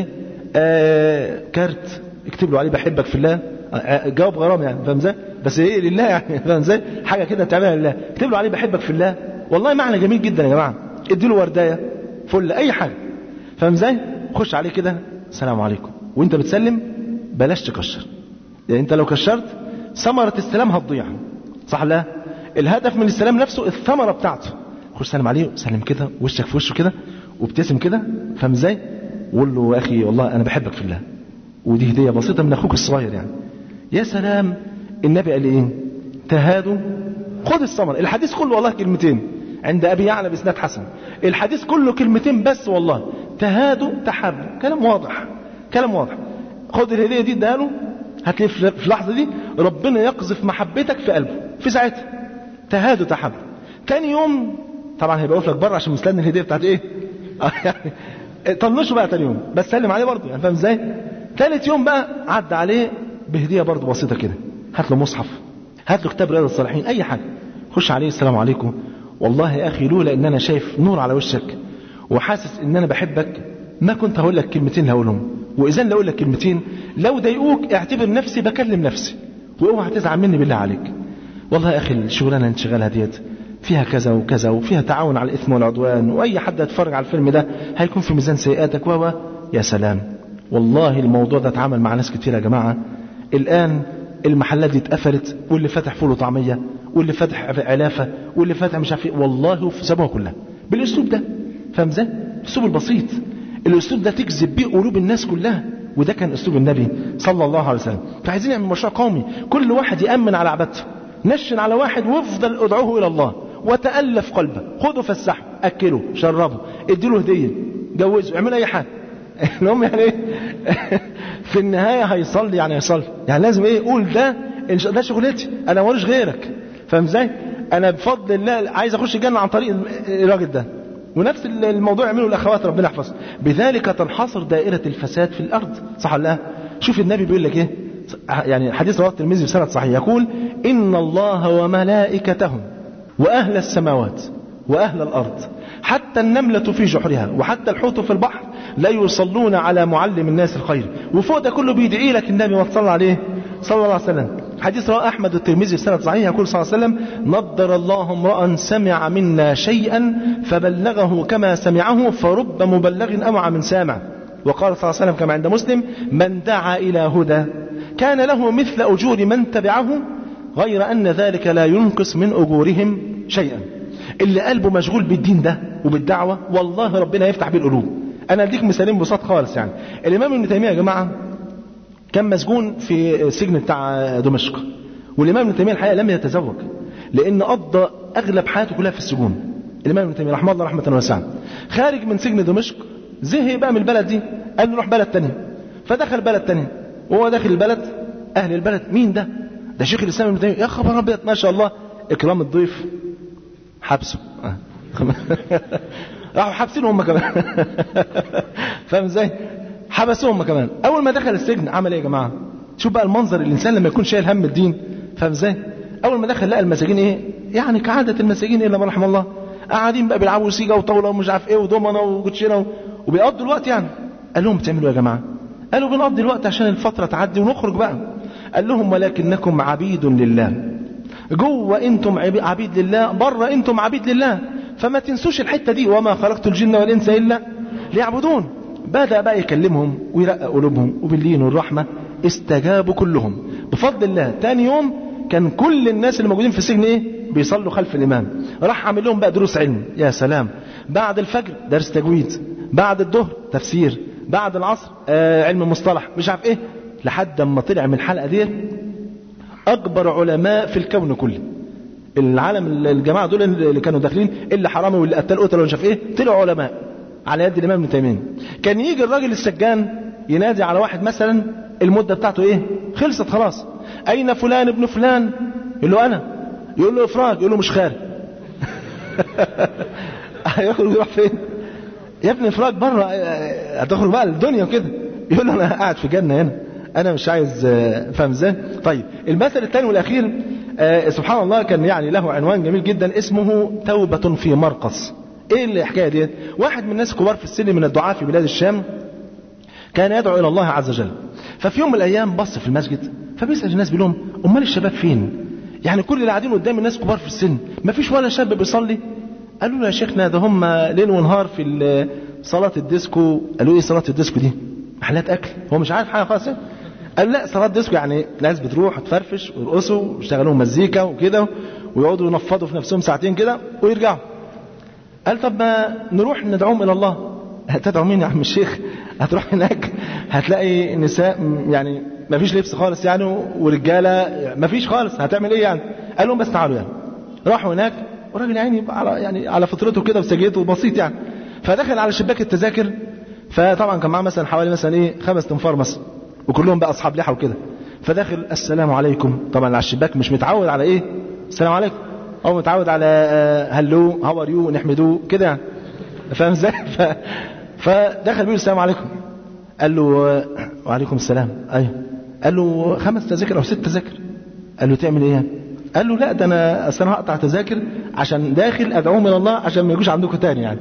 آه كارت اكتب له عليه بحبك في الله آه جاوب غرام يعني فاهم ازاي بس ايه لله يعني فاهم ازاي حاجه كده بتعملها لله اكتب له عليه بحبك في الله والله معنى جميل جدا يا جماعه ادي له وردايه فل اي حاجه فاهم ازاي خش عليه كده السلام عليكم وانت بتسلم بلاش تكشر يعني انت لو كشرت ثمره السلام هتضيع صح لا الهدف من السلام نفسه الثمره بتاعته خش سلم عليه سلم كده وشك في وشه كده وابتسم كده فاهم ازاي وقول له يا اخي والله انا بحبك في الله ودي هديه بسيطه من اخوك الصغير يعني يا سلام النبي قال ايه تهادوا خد الثمر الحديث كله والله كلمتين عند ابي يعلى باسناد حسن الحديث كله كلمتين بس والله تهادوا تحابوا كلام واضح كلام واضح خد الهديه دي اديها له هتلاقي في اللحظه دي ربنا يقذف محبتك في قلبه في ساعتها تهادوا تحابوا تاني يوم طبعا هيبقى واقف لك بره عشان مستني الهديه بتاعت ايه يعني طنشه بقى تاني يوم بس سلم عليه برضه يعني فاهم ازاي تالت يوم بقى عدى عليه بهديه برضه بسيطه كده هات له مصحف هات له كتاب رياض الصالحين اي حاجه خش عليه السلام عليكم والله يا اخي لولا ان انا شايف نور على وشك وحاسس ان انا بحبك ما كنت هقول لك كلمتين اللي هقولهم واذا لو اقول لك كلمتين لو ضايقوك اعتبر نفسي بكلم نفسي واوعى تزعل مني بالله عليك والله يا اخي الشغلانه اللي انشغالها ديت فيها كذا وكذا وفيها تعاون على الاثم والعدوان واي حد هيتفرج على الفيلم ده هيكون في ميزان سيئاتك و يا سلام والله الموضوع ده اتعامل مع ناس كتير يا جماعه الان المحلات دي اتقفلت واللي فاتح فول وطعميه واللي فاتح علافه واللي فاتح مش عارف ايه والله سابوها كلها بالاسلوب ده فاهم ازاي؟ الاسلوب البسيط الاسلوب ده تجذب بيه قلوب الناس كلها وده كان اسلوب النبي صلى الله عليه وسلم فعايزين نعمل مشروع قومي كل واحد يامن على عبادته نشن على واحد وافضل ادعوه الى الله وتالف قلبه خده فسحه اكله شربه اديله هديه جوزه اعمل اي حاجه المهم يعني ايه في النهايه هيصلي يعني هيصلي يعني لازم ايه قول ده ده شغلتي انا ماليش غيرك فاهم ازاي انا بفضل الله عايز اخش الجنه عن طريق الراجل ده ونفس الموضوع يعمله الاخوات ربنا يحفظهم بذلك تنحصر دائره الفساد في الارض صح ولا لا شوف النبي بيقول لك ايه يعني حديث رواه الترمذي بسند صحيح يقول ان الله وملائكته واهل السماوات واهل الارض حتى النمله في جحرها وحتى الحوت في البحر لا يصلون على معلم الناس الخير وفوق ده كله بيدعي لك النبي وتصلى عليه صلى الله عليه وسلم حديث رواه احمد الترمذي بسند صحيح يقول صلى الله عليه وسلم نضر الله امرا سمع منا شيئا فبلغه كما سمعه فرب مبلغ اوعى من سامع وقال صلى الله عليه وسلم كما عند مسلم من دعا الى هدى كان له مثل اجور من تبعه غير ان ذلك لا ينقص من اجورهم شيئا اللي قلبه مشغول بالدين ده وبالدعوه والله ربنا يفتح بيه القلوب انا اديك مثالين بساط خالص يعني الامام ابن تيميه يا جماعه كان مسجون في السجن بتاع دمشق والامام ابن تيميه الحقيقه لم يتزوج لان قضى اغلب حياته كلها في السجون الامام ابن تيميه رحمه الله رحمه واسعه خارج من سجن دمشق زهق بقى من البلد دي قال نروح بلد تانية فدخل بلد تانية وهو داخل البلد اهل البلد مين ده ده شيخ الاسلام ابن تيميه يا خبر ابيض ما شاء الله اكرام الضيف حبسه راحوا حابسينه هم كمان فاهم ازاي حبسوه هم كمان اول ما دخل السجن عمل ايه يا جماعه شوف بقى المنظر الانسان لما يكون شايل هم الدين فاهم ازاي اول ما دخل لقى المساجين ايه يعني كعاده المساجين الا من رحم الله قاعدين بقى بيلعبوا سيجا وطاوله ومش عارف ايه ودومنه وكوتشينه وبيقضوا الوقت يعني قال لهم بتعملوا يا جماعه قالوا بنقضي الوقت عشان الفتره تعدي ونخرج بقى قال لهم ولكنكم عبيد لله جوه انتم عبيد لله بره انتم عبيد لله فما تنسوش الحته دي وما خلقت الجن والانس الا ليعبدون بدا بقى يكلمهم ويرقق قلوبهم وباللين والرحمه استجابوا كلهم بفضل الله تاني يوم كان كل الناس اللي موجودين في السجن ايه بيصلوا خلف الامام راح عامل لهم بقى دروس علم يا سلام بعد الفجر درس تجويد بعد الظهر تفسير بعد العصر آه علم مصطلح مش عارف ايه لحد ما طلع من الحلقة دي أكبر علماء في الكون كله العالم الجماعة دول اللي كانوا داخلين اللي حرامي واللي قتل قتل ومش عارف ايه طلعوا علماء على يد الإمام ابن تيمية كان يجي الراجل السجان ينادي على واحد مثلا المدة بتاعته ايه خلصت خلاص أين فلان ابن فلان يقول له أنا يقول له إفراج يقول له مش خارج هيخرج يروح فين يا ابني افراج بره هتخرج بقى الدنيا وكده يقول له انا قاعد في جنه هنا انا مش عايز فاهم ازاي طيب المثل الثاني والاخير آه سبحان الله كان يعني له عنوان جميل جدا اسمه توبة في مرقص ايه الحكايه دي واحد من الناس الكبار في السن من الدعاة في بلاد الشام كان يدعو الى الله عز وجل ففي يوم من الايام بص في المسجد فبيسال الناس بيقول لهم امال الشباب فين يعني كل اللي قاعدين قدام الناس كبار في السن ما فيش ولا شاب بيصلي قالوا له يا شيخنا ده هم ليل ونهار في صلاة الديسكو قالوا ايه صلاة الديسكو دي محلات اكل هو مش عارف حاجة خالص قال لا صلاة ديسكو يعني ناس بتروح تفرفش ويرقصوا ويشتغلوا مزيكا وكده ويقعدوا ينفضوا في نفسهم ساعتين كده ويرجعوا قال طب ما نروح ندعوهم الى الله هتدعو مين يا عم الشيخ هتروح هناك هتلاقي نساء يعني ما فيش لبس خالص يعني ورجاله ما فيش خالص هتعمل ايه يعني قال لهم بس تعالوا يعني راحوا هناك وراجل يعني على يعني على فطرته كده وسجيته بسيط يعني فدخل على شباك التذاكر فطبعا كان معاه مثلا حوالي مثلا ايه خمس تنفار مثلا وكلهم بقى اصحاب لحى وكده فداخل السلام عليكم طبعا على الشباك مش متعود على ايه السلام عليكم هو متعود على هلو هاو ار يو نحمدوه كده يعني فاهم ازاي ف... فدخل بيقول السلام عليكم قال له وعليكم السلام ايوه قال له خمس تذاكر او ست تذاكر قال له تعمل ايه قال له لا ده انا اصل انا هقطع تذاكر عشان داخل ادعوهم الى الله عشان ما يجوش عندكم تاني يعني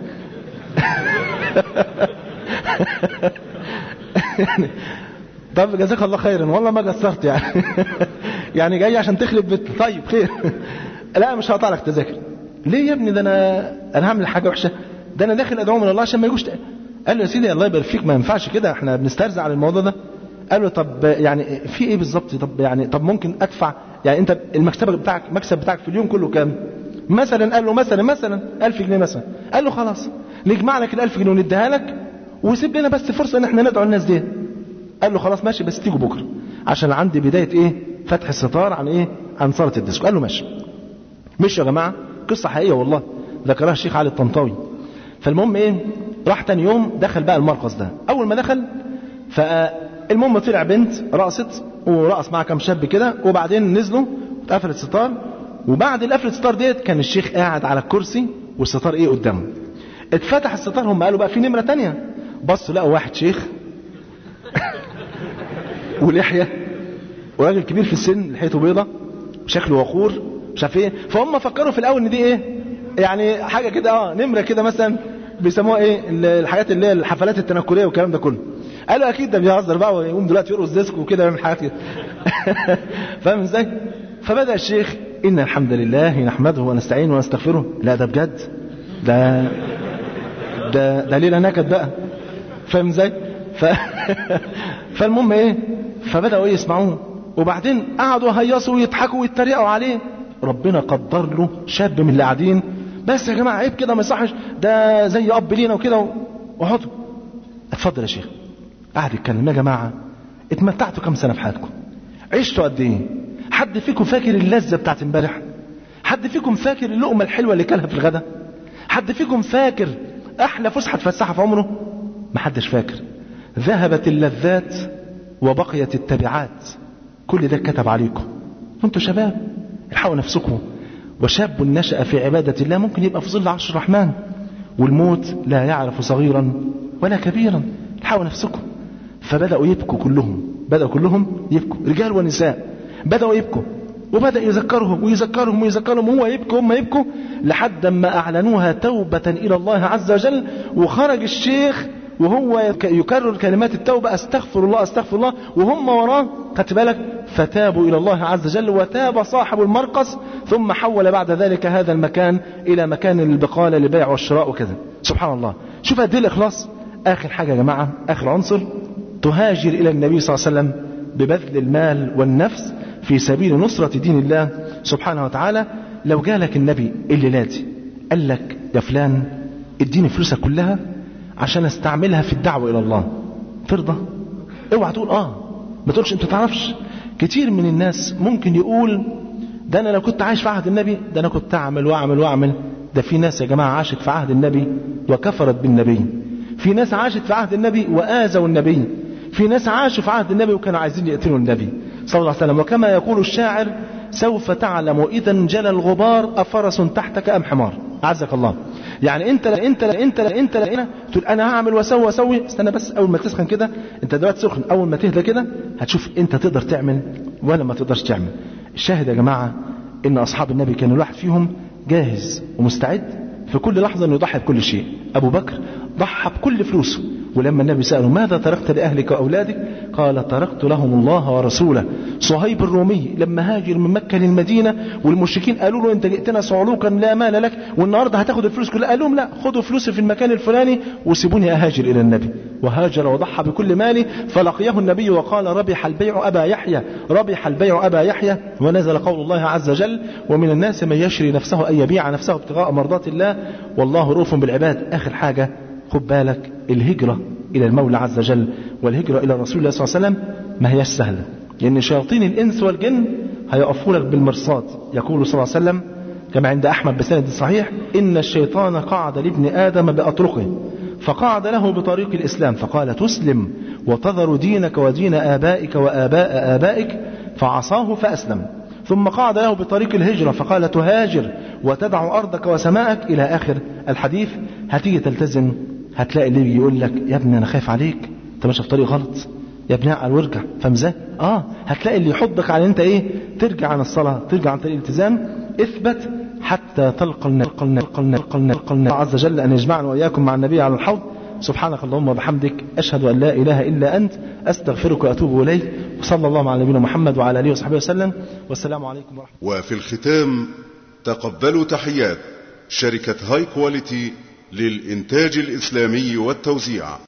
يعني طب جزاك الله خيرا والله ما قصرت يعني يعني جاي عشان تخلب بيت طيب خير لا مش هقطع لك تذاكر ليه يا ابني ده انا انا هعمل حاجه وحشه ده انا داخل ادعوهم الى الله عشان ما يجوش تاني قال له يا سيدي الله يبارك فيك ما ينفعش كده احنا بنسترزع على الموضوع ده قال له طب يعني في ايه بالظبط طب يعني طب ممكن ادفع يعني انت المكسب بتاعك مكسب بتاعك في اليوم كله كام مثلا قال له مثلا مثلا 1000 جنيه مثلا قال له خلاص نجمع لك ال 1000 جنيه ونديها لك وسيب لنا بس فرصه ان احنا ندعو الناس دي قال له خلاص ماشي بس تيجوا بكره عشان عندي بدايه ايه فتح الستار عن ايه عن صاله الديسكو قال له ماشي مش يا جماعه قصه حقيقيه والله ذكرها الشيخ علي الطنطاوي فالمهم ايه راح تاني يوم دخل بقى المرقص ده اول ما دخل فالمهم طلع بنت رقصت ورقص معها كام شاب كده وبعدين نزلوا اتقفل الستار وبعد القفل الستار ديت كان الشيخ قاعد على الكرسي والستار ايه قدامه اتفتح الستار هم قالوا بقى في نمره تانية بصوا لقوا واحد شيخ ولحيه وراجل كبير في السن لحيته بيضه شكله وقور مش عارف ايه فهم فكروا في الاول ان دي ايه يعني حاجه كده اه نمره كده مثلا بيسموها ايه الحاجات اللي هي الحفلات التنكريه والكلام ده كله قالوا اكيد ده بيهزر بقى ويقوم دلوقتي يرقص ديسكو وكده ويعمل حاجات كده فاهم ازاي فبدا الشيخ ان الحمد لله نحمده ونستعينه ونستغفره لا ده بجد ده ده ده ليله نكد بقى فاهم ازاي ف... فالمهم ايه فبداوا ايه يسمعوه وبعدين قعدوا يهيصوا ويضحكوا ويتريقوا عليه ربنا قدر له شاب من اللي قاعدين بس يا جماعه عيب كده ما يصحش ده زي اب لينا وكده وحطوا اتفضل يا شيخ قعد يتكلم يا جماعه اتمتعتوا كم سنه في حياتكم عشتوا قد ايه حد فيكم فاكر اللذه بتاعت امبارح حد فيكم فاكر اللقمه الحلوه اللي كلها في الغداء حد فيكم فاكر احلى فسحه اتفسحها في عمره ما حدش فاكر ذهبت اللذات وبقيت التبعات كل ده كتب عليكم انتوا شباب الحقوا نفسكم وشاب نشأ في عبادة الله ممكن يبقى في ظل عرش الرحمن والموت لا يعرف صغيرا ولا كبيرا الحقوا نفسكم فبدأوا يبكوا كلهم بدأوا كلهم يبكوا رجال ونساء بدأوا يبكوا وبدأ يذكرهم ويذكرهم ويذكرهم هو يبكوا هم يبكوا لحد ما أعلنوها توبة إلى الله عز وجل وخرج الشيخ وهو يكرر كلمات التوبة استغفر الله استغفر الله وهم وراه خدت بالك فتابوا إلى الله عز وجل وتاب صاحب المرقص ثم حول بعد ذلك هذا المكان إلى مكان البقالة لبيع والشراء وكذا سبحان الله شوف قد ايه الإخلاص آخر حاجة يا جماعة آخر عنصر تهاجر إلى النبي صلى الله عليه وسلم ببذل المال والنفس في سبيل نصرة دين الله سبحانه وتعالى لو جالك النبي الليلة دي قال لك يا فلان اديني فلوسك كلها عشان استعملها في الدعوة الى الله ترضى اوعى تقول اه ما تقولش انت تعرفش كتير من الناس ممكن يقول ده انا لو كنت عايش في عهد النبي ده انا كنت اعمل واعمل واعمل ده في ناس يا جماعه عاشت في عهد النبي وكفرت بالنبي في ناس عاشت في عهد النبي واذوا النبي في ناس عاشوا في عهد النبي وكانوا عايزين يقتلوا النبي صلى الله عليه وسلم وكما يقول الشاعر سوف تعلم اذا انجلى الغبار افرس تحتك ام حمار اعزك الله يعني انت انت انت انت انت تقول انا هعمل واسوي واسوي استنى بس اول ما تسخن كده انت دلوقتي سخن اول ما تهدى كده هتشوف انت تقدر تعمل ولا ما تقدرش تعمل الشاهد يا جماعه ان اصحاب النبي كان الواحد فيهم جاهز ومستعد في كل لحظه انه يضحي بكل شيء ابو بكر ضحى بكل فلوسه ولما النبي سأله ماذا تركت لأهلك وأولادك قال تركت لهم الله ورسوله صهيب الرومي لما هاجر من مكة للمدينة والمشركين قالوا له انت جئتنا صعلوكا لا مال لك والنهاردة هتاخد الفلوس كلها قال لهم لا خدوا فلوسي في المكان الفلاني وسيبوني أهاجر إلى النبي وهاجر وضحى بكل ماله فلقيه النبي وقال ربح البيع أبا يحيى ربح البيع أبا يحيى ونزل قول الله عز وجل ومن الناس من يشري نفسه أن يبيع نفسه ابتغاء مرضات الله والله رؤوف بالعباد آخر حاجة خد بالك الهجرة إلى المولى عز وجل والهجرة إلى رسول الله صلى الله عليه وسلم ما هيش سهلة لأن شياطين الإنس والجن هيقفوا لك بالمرصاد يقول صلى الله عليه وسلم كما عند أحمد بسند صحيح إن الشيطان قعد لابن آدم بأطرقه فقعد له بطريق الإسلام فقال تسلم وتذر دينك ودين آبائك وآباء آبائك فعصاه فأسلم ثم قعد له بطريق الهجرة فقال تهاجر وتدع أرضك وسماءك إلى آخر الحديث هتيجي تلتزم هتلاقي اللي يجي يقول لك يا ابني أنا خايف عليك أنت ماشي في طريق غلط يا ابني اعقل وارجع فاهم ازاي؟ اه هتلاقي اللي يحضك على انت ايه؟ ترجع عن الصلاه، ترجع عن طريق الالتزام، اثبت حتى تلقى النبي تلقى النبي تلقى النبي تلقى النبي تلقى النبي عز وجل ان يجمعنا واياكم مع النبي على الحوض سبحانك اللهم وبحمدك اشهد ان لا اله الا انت استغفرك واتوب اليك وصلى الله على نبينا محمد وعلى اله وصحبه وسلم والسلام عليكم ورحمه وفي الختام تقبلوا تحيات شركة هاي كواليتي للإنتاج الإسلامي والتوزيع